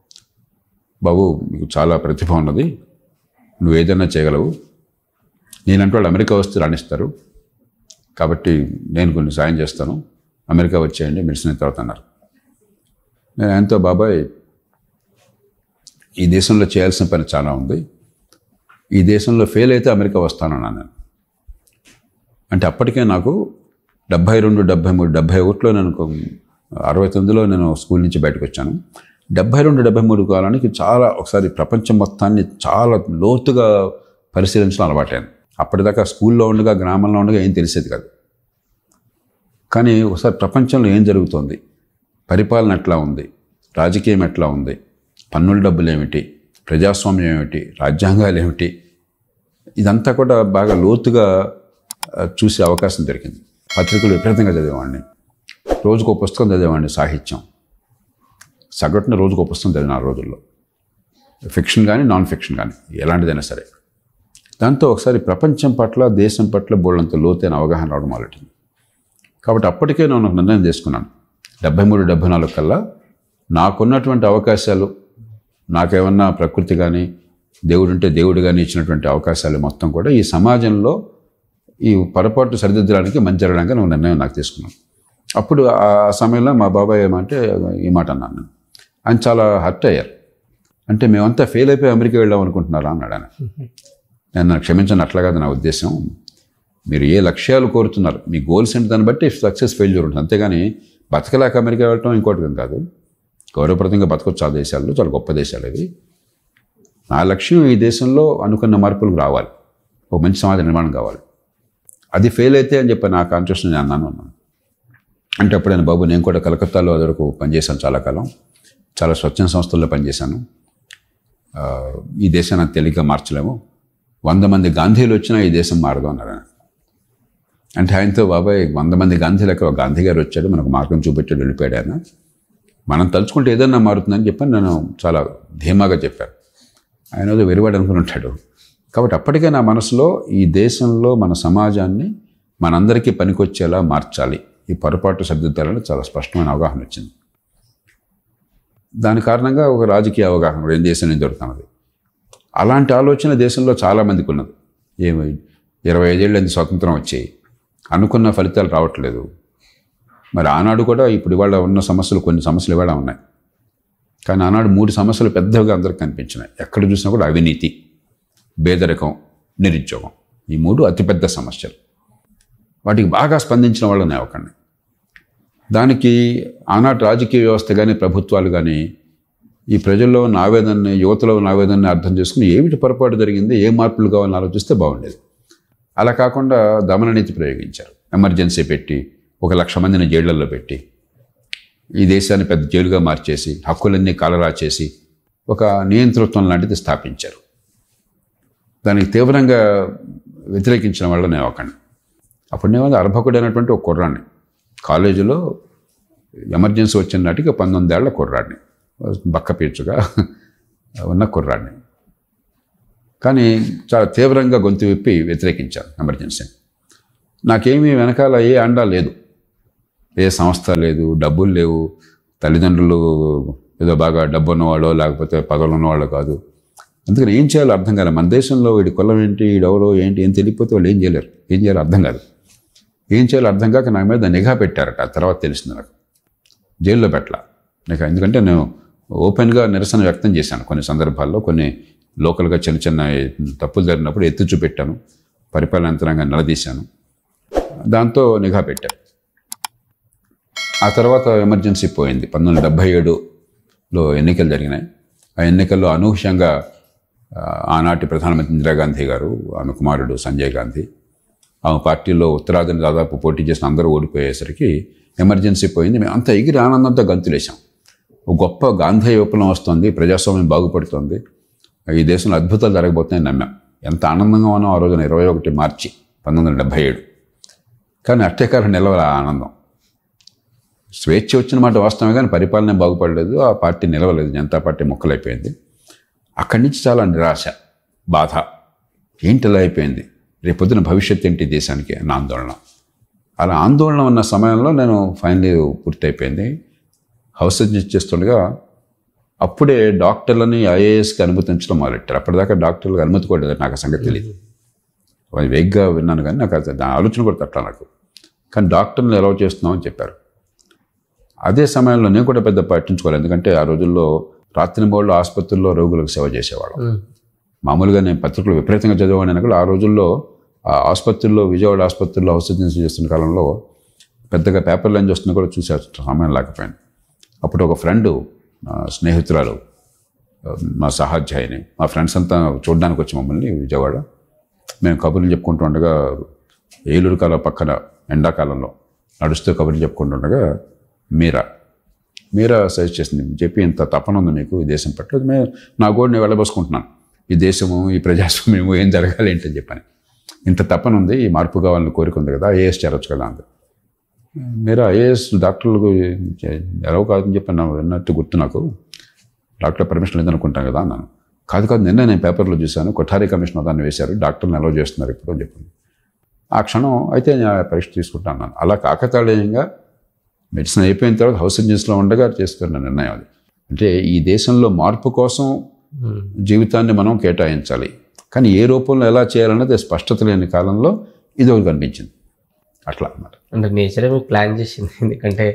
బాబు మీకు చాలా ప్రతిభ ఉన్నది నువ్వు ఏదైనా చేయగలవు నేనంటూ వాళ్ళు అమెరికా వస్తే రాణిస్తారు కాబట్టి నేను కొన్ని సాయం చేస్తాను అమెరికా వచ్చేయండి మెడిసిన్ అయిన తర్వాత అన్నారు నేను ఆయనతో బాబాయ్ ఈ దేశంలో చేయాల్సిన పని చాలా ఉంది ఈ దేశంలో ఫెయిల్ అయితే అమెరికా వస్తానన్నాను నేను అంటే అప్పటికే నాకు డెబ్భై రెండు డెబ్భై మూడు డెబ్భై ఒకటిలో నేను ఒక అరవై తొమ్మిదిలో నేను స్కూల్ నుంచి బయటకు వచ్చాను డెబ్భై రెండు డెబ్భై మూడు కాలానికి చాలా ఒకసారి ప్రపంచం మొత్తాన్ని చాలా లోతుగా పరిశీలించడం అలవాటైంది అప్పటిదాకా స్కూల్లో ఉండగా గ్రామంలో ఉండగా ఏం తెలిసేది కాదు కానీ ఒకసారి ప్రపంచంలో ఏం జరుగుతోంది పరిపాలన ఎట్లా ఉంది రాజకీయం ఎట్లా ఉంది పన్నుల డబ్బులు ఏమిటి ప్రజాస్వామ్యం ఏమిటి రాజ్యాంగాలు ఏమిటి ఇదంతా కూడా బాగా లోతుగా ఆ, చూసే అవకాశం దొరికింది పత్రికలు విపరీతంగా చదివేవాడిని రోజుకో పుస్తకం చదివేవాడిని సాహిత్యం సగటున రోజుకో పుస్తకం చదివిన ఆ రోజుల్లో ఫిక్షన్ కానీ నాన్ ఫిక్షన్ కానీ ఎలాంటిదైనా సరే దాంతో ఒకసారి ప్రపంచం పట్ల దేశం పట్ల బోళ్ళంత లోతైన అవగాహన రావడం మొదలెట్టింది కాబట్టి అప్పటికే నేను ఒక నిర్ణయం తీసుకున్నాను డెబ్బై మూడు డెబ్బై నాలుగు కల్లా నాకున్నటువంటి అవకాశాలు నాకేమన్నా ప్రకృతి కానీ దేవుడు ఉంటే దేవుడు కానీ ఇచ్చినటువంటి అవకాశాలు మొత్తం కూడా ఈ సమాజంలో ఈ పొరపాటు సరిదిద్దడానికి మంచి జరగడానికి నేను నిర్ణయం నాకు తీసుకున్నాను అప్పుడు ఆ సమయంలో మా బాబాయ్ ఏమంటే ఈ మాట అన్నాను నేను ఆయన చాలా హర్ట్ అయ్యారు అంటే మేమంతా ఫెయిల్ అయిపోయి అమెరికా వెళ్దాం అనుకుంటున్నారా అన్నాడు ఆయన నేను నన్ను క్షమించను అట్లా కాదు నా ఉద్దేశం మీరు ఏ లక్ష్యాలు కోరుతున్నారు మీ గోల్స్ ఏంటి దాన్ని బట్టి సక్సెస్ ఫెయిల్యూర్ ఉంటుంది అంతేగాని బతకలేక అమెరికా వెళ్ళటం ఇంకోటి కాదు గౌరవప్రదంగా బతకొచ్చు ఆ దేశాల్లో చాలా గొప్ప దేశాలు ఇవి నా లక్ష్యం ఈ దేశంలో అనుకున్న మార్పులు రావాలి ఒక మంచి సమాజ నిర్మాణం కావాలి అది ఫెయిల్ అయితే అని చెప్పి నా కాన్షియస్ నేను అన్నాను అన్నాను అంటే అప్పుడైనా బాబు నేను కూడా కలకత్తాలో అదొరకు పనిచేశాను చాలా కాలం చాలా స్వచ్ఛంద సంస్థల్లో పనిచేశాను ఆ, ఈ దేశాన్ని అంత తేలిగ్గా మార్చలేము వంద మంది గాంధీలు వచ్చినా ఈ దేశం మారదు అన్నారు ఆయన. అంటే ఆయనతో బాబాయ్ వంద మంది గాంధీలు ఎక్కడ గాంధీ గారు వచ్చాడు మనకు మార్గం చూపెట్టాడు వెళ్ళిపోయాడు ఆయన మనం తలుచుకుంటే ఏదన్నా మారుతుందని చెప్పని నేను చాలా ధీమాగా చెప్పాను ఆయన ఏదో వెలువడి అనుకుని ఉంటాడు కాబట్టి అప్పటికే నా మనసులో ఈ దేశంలో మన సమాజాన్ని మనందరికీ పనికొచ్చేలా మార్చాలి ఈ పొరపాటు సర్దిద్దాలని చాలా స్పష్టమైన అవగాహన వచ్చింది దాని కారణంగా ఒక రాజకీయ అవగాహన కూడా ఏం దేశం నుంచి దొరుకుతున్నది అలాంటి ఆలోచన దేశంలో చాలామందికి ఉన్నది ఏమి ఇరవై ఐదేళ్ళకి స్వాతంత్రం వచ్చాయి అనుకున్న ఫలితాలు రావట్లేదు మరి ఆనాడు కూడా ఇప్పుడు ఇవాళ ఉన్న సమస్యలు కొన్ని సమస్యలు ఇవాళ ఉన్నాయి కానీ ఆనాడు మూడు సమస్యలు పెద్దగా అందరికి కనిపించినాయి ఎక్కడ చూసినా కూడా అవినీతి పేదరికం నిరుద్యోగం ఈ మూడు అతిపెద్ద సమస్యలు వాటికి బాగా స్పందించిన వాళ్ళని అవ్వకండి దానికి ఆనాటి రాజకీయ వ్యవస్థ కానీ ప్రభుత్వాలు కానీ ఈ ప్రజల్లో ఉన్న ఆవేదనని యువతలో ఉన్న ఆవేదనని అర్థం చేసుకుని ఏమిటి పొరపాటు జరిగింది ఏ మార్పులు కావాలని ఆలోచిస్తే బాగుండేది అలా కాకుండా దమన నీతి ప్రయోగించారు ఎమర్జెన్సీ పెట్టి ఒక లక్ష మందిని జైళ్లలో పెట్టి ఈ దేశాన్ని పెద్ద జైలుగా మార్చేసి హక్కులన్నీ కాలరా చేసి ఒక నియంతృత్వం లాంటిది స్థాపించారు దానికి తీవ్రంగా వ్యతిరేకించిన వల్ల నేను ఒకండి అప్పుడు నేను అర్భకుడు అయినటువంటి ఒక కుర్రాన్ని కాలేజీలో ఎమర్జెన్సీ వచ్చిన నాటికి పంతొమ్మిదేళ్ల కుర్రాడిని బక్క పీచుగా ఉన్న కుర్రాడిని కానీ చాలా తీవ్రంగా గొంతు విప్పి వ్యతిరేకించాను ఎమర్జెన్సీని నాకేమీ వెనకాల ఏ అండా లేదు ఏ సంస్థ లేదు డబ్బులు లేవు తల్లిదండ్రులు ఏదో బాగా డబ్బు ఉన్నవాళ్ళో లేకపోతే పదవులు ఉన్నవాళ్ళో కాదు అందుకని ఏం చేయాలో అర్థం కాదు మన దేశంలో వీడి కులం ఏంటి వీడెవరో ఏంటి ఏం తెలియకపోతే వాళ్ళు ఏం చేయలేరు ఏం చేయాలో అర్థం కాదు ఏం చేయాలో అర్థం కాక నా మీద నిఘా పెట్టారట ఆ తర్వాత తెలిసింది నాకు జైల్లో పెట్టల నిఘా ఎందుకంటే నేను ఓపెన్గా నిరసన వ్యక్తం చేశాను కొన్ని సందర్భాల్లో కొన్ని లోకల్గా చిన్న చిన్న తప్పులు జరిగినప్పుడు ఎత్తి చూపెట్టాను పరిపాలన యంత్రాంగాన్ని నిలదీశాను దాంతో నిఘా పెట్టాను ఆ తర్వాత ఎమర్జెన్సీ పోయింది పంతొమ్మిది వందల డెబ్భై ఏడులో ఎన్నికలు జరిగినాయి ఆ ఎన్నికల్లో అనూహ్యంగా ఆ, ఆనాటి ప్రధానమంత్రి ఇందిరాగాంధీ గారు ఆమె కుమారుడు సంజయ్ గాంధీ ఆమె పార్టీలో ఉత్తరాదిని దాదాపు పోటీ చేసిన అందరూ ఓడిపోయేసరికి ఎమర్జెన్సీ పోయింది మేము అంత ఎగిరి ఆనందంతో గంతులేసాం ఒక గొప్ప గాంధీ విప్లవం వస్తుంది ప్రజాస్వామ్యం బాగుపడుతుంది ఈ దేశంలో అద్భుతాలు జరగబోతున్నాయని నమ్మాం ఎంత ఆనందంగా ఉన్నాం ఆ రోజున ఇరవై ఒకటి మార్చి పంతొమ్మిది వందల డెబ్భై ఏడు కానీ అట్టేకాలం నిలవల ఆ ఆనందం స్వేచ్ఛ వచ్చిన మాట వాస్తవమే కానీ పరిపాలన బాగుపడలేదు ఆ పార్టీ నిలవలేదు జనతా పార్టీ మొక్కలైపోయింది అక్కడి నుంచి చాలా నిరాశ బాధ ఏంటి ఇలా అయిపోయింది రేపొద్దున భవిష్యత్తు ఏంటి ఈ దేశానికి అన్న ఆందోళన అలా ఆందోళన ఉన్న సమయంలో నేను ఫైనలీ పూర్తయిపోయింది హౌస్ సర్జరీ చేస్తుండగా అప్పుడే డాక్టర్లని ఐఏఎస్కి అనుమతించడం మొదలెట్టారు అప్పటిదాకా డాక్టర్లకు అనుమతి కూడా లేదు నాకు ఆ సంగతి తెలియదు అది వేగ్గా విన్నాను కానీ నాకు అది దాని ఆలోచన కూడా తట్ల నాకు కానీ డాక్టర్ని ఎలా చేస్తున్నాం అని చెప్పారు అదే సమయంలో నేను కూడా పెద్ద పట్టించుకోలేదు ఎందుకంటే ఆ రోజుల్లో రాత్రి మూడు ఆసుపత్రుల్లో రోగులకు సేవ చేసేవాళ్ళం మామూలుగా నేను పత్రికలు విపరీతంగా చదివాను కూడా ఆ రోజుల్లో ఆ ఆసుపత్రుల్లో విజయవాడ ఆసుపత్రుల్లో హౌస్ సర్జన్సీ చేస్తున్న కాలంలో పెద్దగా పేపర్లు ఏం చేస్తున్నా కూడా చూసే సమయం లేకపోయింది అప్పుడు ఒక ఫ్రెండ్ నా స్నేహితురాలు మా సహాధ్యాయుని మా ఫ్రెండ్స్ అంతా చూడడానికి వచ్చి మమ్మల్ని విజయవాడ మేము కబుర్లు చెప్పుకుంటూ ఉండగా ఏలూరు కాల పక్కన ఎండాకాలంలో నడుస్తూ కబుర్లు చెప్పుకుంటూ ఉండగా మీరా మీరా సజెస్ట్ చేసింది చెప్పి ఇంత తపన ఉంది మీకు ఈ దేశం పట్ల మేము నా కూడా నేను వెళ్ళబోసుకుంటున్నాను ఈ దేశము ఈ ప్రజాస్వామ్యము ఏం జరగాలి ఏంటని చెప్పని ఇంత తపన ఉంది ఈ మార్పు కావాలని కోరిక ఉంది కదా ఐఏఎస్ చేరొచ్చు కదా అంది మీరు ఐఏఎస్ డాక్టర్లకు ఎలా కాదని చెప్పి నా విన్నట్టు గుర్తు నాకు డాక్టర్ పర్మిషన్ లేదనుకుంటాను కదా అన్నాను కాదు కాదు నిన్న నేను పేపర్లో చూశాను కొఠారి కమిషన్ దాన్ని వేశారు డాక్టర్ని అలౌ చేస్తున్నారు ఇప్పుడు అని చెప్పింది ఆ క్షణం అయితే నేను ఆ పరీక్ష తీసుకుంటాను అన్నాను అలా కాకతాళీయంగా మెడిసిన్ అయిపోయిన తర్వాత హౌస్ సర్జన్స్లో ఉండగా చేసుకున్న నిర్ణయం అది అంటే ఈ దేశంలో మార్పు కోసం జీవితాన్ని మనం కేటాయించాలి కానీ ఏ రూపంలో ఎలా చేయాలన్నది స్పష్టత లేని కాలంలో ఇది ఒకటి కనిపించింది అట్లా అన్నమాట అంటే నేచరే మీకు ప్లాన్ చేసింది ఎందుకంటే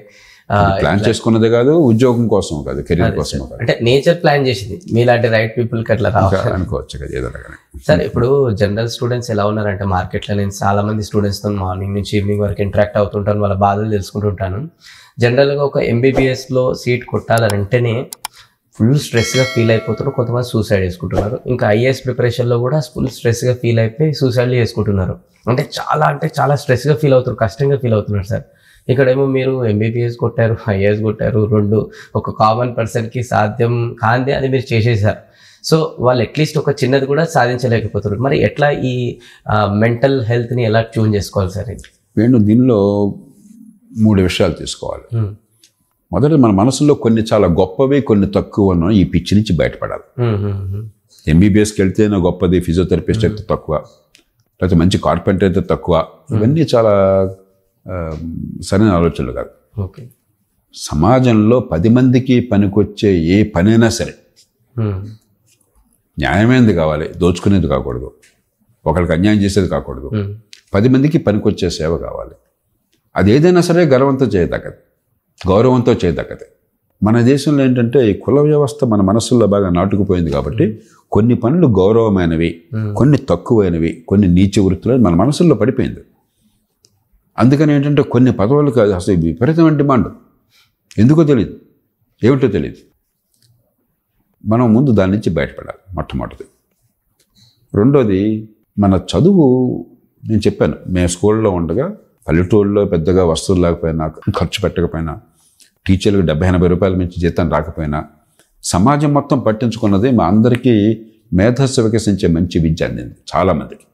ఆ, ప్లాన్ చేసుకున్నది కాదు ఉద్యోగం కోసం కాదు కెరీర్ అదే కోసం సార్. కాదు అంటే నేచర్ ప్లాన్ చేసింది మీలాంటి రైట్ పీపుల్కి అట్లా ఇంకా రావాలి అనుకోవచ్చు కదా ఏదో రకంగా. సార్ ఇప్పుడు జనరల్ స్టూడెంట్స్ ఎలా ఉన్నారంటే మార్కెట్లో నేను చాలా మంది స్టూడెంట్స్తో మార్నింగ్ నుంచి ఈవినింగ్ వరకు ఇంటరాక్ట్ అవుతుంటాను వాళ్ళ బాధలు తెలుసుకుంటుంటాను జనరల్గా ఒక ఎంబీబీఎస్లో సీట్ కొట్టాలంటేనే ఫుల్ స్ట్రెస్గా ఫీల్ అయిపోతున్నారు కొంతమంది సూసైడ్ చేసుకుంటున్నారు ఇంకా ఐఏఎస్ ప్రిపరేషన్లో కూడా ఫుల్ స్ట్రెస్గా ఫీల్ అయిపోయి సూసైడ్ చేసుకుంటున్నారు అంటే చాలా అంటే చాలా స్ట్రెస్గా ఫీల్ అవుతారు కష్టంగా ఫీల్ అవుతున్నారు సార్ ఇక్కడేమో మీరు ఎంబీబీఎస్ కొట్టారు ఐఏఎస్ కొట్టారు రెండు ఒక కామన్ పర్సన్కి సాధ్యం కాంది అది మీరు చేసేసారు సో వాళ్ళు అట్లీస్ట్ ఒక చిన్నది కూడా సాధించలేకపోతున్నారు మరి ఎట్లా ఈ మెంటల్ హెల్త్ని ఎలా ట్యూన్ చేసుకోవాలి సార్ ఇది వేణు దీనిలో మూడు విషయాలు తీసుకోవాలి ఉమ్, మొదట మన మనసులో కొన్ని చాలా గొప్పవి కొన్ని తక్కువ ఉన్న ఈ పిచ్చి నుంచి బయటపడాలి ఉమ్, ఉమ్, ఉమ్, ఎంబీబీఎస్కి వెళ్తేనే గొప్పది ఫిజియోథెరపిస్ట్ అయితే తక్కువ లేకపోతే మంచి కార్పెంటర్ అయితే తక్కువ ఇవన్నీ చాలా ఆ, సరైన ఆలోచనలు కాదు ఓకే సమాజంలో పది మందికి పనికొచ్చే ఏ పనైనా సరే ఉమ్, న్యాయమైనది కావాలి దోచుకునేది కాకూడదు ఒకరికి అన్యాయం చేసేది కాకూడదు ఉమ్, పది మందికి పనికొచ్చే సేవ కావాలి అది ఏదైనా సరే గర్వంతో చేయదగ్గది గౌరవంతో చేయదగ్గది మన దేశంలో ఏంటంటే ఈ కుల వ్యవస్థ మన మనసుల్లో బాగా నాటుకుపోయింది కాబట్టి కొన్ని పనులు గౌరవమైనవి కొన్ని తక్కువైనవి కొన్ని నీచ వృత్తులు మన మనసుల్లో పడిపోయింది అందుకని ఏంటంటే కొన్ని పదవులకు అది అసలు విపరీతమైన డిమాండ్ ఎందుకో తెలియదు ఏమిటో తెలియదు మనం ముందు దాని నుంచి బయటపడాలి మొట్టమొదటిది రెండోది మన చదువు నేను చెప్పాను మేము స్కూల్లో ఉండగా పల్లెటూరులో పెద్దగా వస్తువులు లేకపోయినా ఖర్చు పెట్టకపోయినా టీచర్లకు డెబ్బై ఎనభై రూపాయల మించి జీతం రాకపోయినా సమాజం మొత్తం పట్టించుకున్నది మా అందరికీ మేధస్సు వికసించే మంచి విద్య అందింది చాలామందికి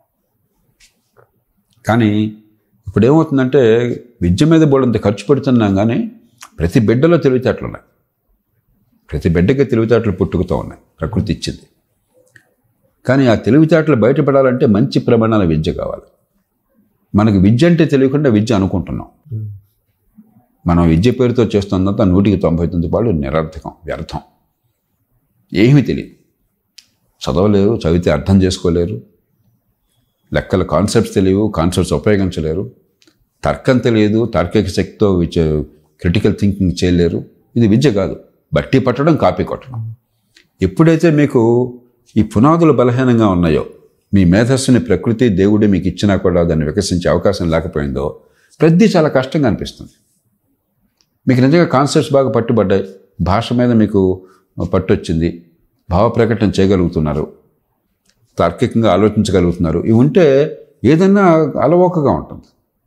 కానీ ఇప్పుడు ఏమవుతుందంటే విద్య మీద బోడంత ఖర్చు పెడుతున్నాం కానీ ప్రతి బిడ్డలో తెలివితేటలు ఉన్నాయి ప్రతి బిడ్డకి తెలివితేటలు పుట్టుకుతూ ఉన్నాయి ప్రకృతి ఇచ్చింది కానీ ఆ తెలివితేటలు బయటపడాలంటే మంచి ప్రమాణాల విద్య కావాలి మనకు విద్య అంటే తెలియకుండా విద్య అనుకుంటున్నాం ఉమ్, మనం విద్య పేరుతో చేస్తున్నంత నూటికి తొంభై తొమ్మిది పాళ్ళు నిరర్థకం వ్యర్థం ఏమీ తెలియదు చదవలేరు చదివితే అర్థం చేసుకోలేరు లెక్కల కాన్సెప్ట్స్ తెలియవు కాన్సెప్ట్స్ ఉపయోగించలేరు తర్కం తెలియదు తార్కిక శక్తితో విచ క్రిటికల్ థింకింగ్ చేయలేరు ఇది విద్య కాదు బట్టి పట్టడం కాపీ కొట్టడం ఎప్పుడైతే మీకు ఈ పునాదులు బలహీనంగా ఉన్నాయో మీ మేధస్సుని ప్రకృతి దేవుడు మీకు ఇచ్చినా కూడా దాన్ని వికసించే అవకాశం లేకపోయిందో ప్రతి చాలా కష్టంగా అనిపిస్తుంది మీకు నిజంగా కాన్సెప్ట్స్ బాగా పట్టుబడ్డాయి భాష మీద మీకు పట్టు వచ్చింది భావ ప్రకటన చేయగలుగుతున్నారు తార్కికంగా ఆలోచించగలుగుతున్నారు ఇవి ఉంటే ఏదైనా అలవోకగా ఉంటుంది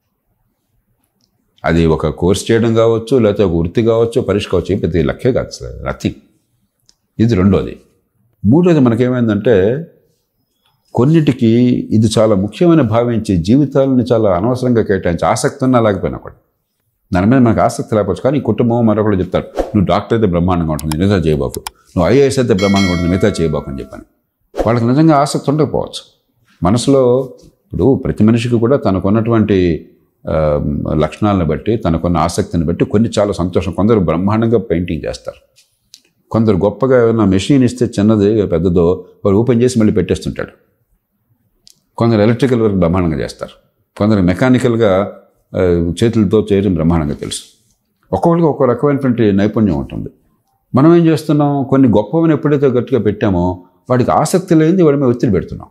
అది ఒక కోర్స్ చేయడం కావచ్చు లేకపోతే ఒక వృత్తి కావచ్చు పరీక్ష కావచ్చు ఏం పెద్ద లెక్కే కాదు అసలు నథింగ్ ఇది రెండోది మూడోది మనకేమైందంటే కొన్నిటికి ఇది చాలా ముఖ్యమైన భావించి జీవితాలని చాలా అనవసరంగా కేటాయించి ఆసక్తి ఉన్నా లేకపోయినా కూడా దాని మీద మనకు ఆసక్తి లేకపోవచ్చు కానీ ఈ కుటుంబం మరొకరు చెప్తారు నువ్వు డాక్టర్ అయితే బ్రహ్మాండంగా ఉంటుంది మిగతా చేయబాకు నువ్వు ఐఏఎస్ అయితే బ్రహ్మాండంగా ఉంటుంది మిగతా చేయబాకు అని చెప్పాను వాళ్ళకి నిజంగా ఆసక్తి ఉండకపోవచ్చు మనసులో ఇప్పుడు ప్రతి మనిషికి కూడా తనకున్నటువంటి ఆ, లక్షణాలను బట్టి తనకున్న ఆసక్తిని బట్టి కొన్ని చాలా సంతోషం కొందరు బ్రహ్మాండంగా పెయింటింగ్ చేస్తారు కొందరు గొప్పగా ఏమైనా మెషిన్ ఇస్తే చిన్నది పెద్దదో వాడు ఓపెన్ చేసి మళ్ళీ పెట్టేస్తుంటాడు కొందరు ఎలక్ట్రికల్ వర్క్ బ్రహ్మాండంగా చేస్తారు కొందరు మెకానికల్గా ఆ, చేతులతో చేయడం బ్రహ్మాండంగా తెలుసు ఒక్కొక్కరికి ఒక్కో రకమైనటువంటి నైపుణ్యం ఉంటుంది మనం ఏం చేస్తున్నాం కొన్ని గొప్పవని ఎప్పుడైతే గట్టిగా పెట్టామో వాడికి ఆసక్తి లేనిది వాడి మీద ఒత్తిడి పెడుతున్నాం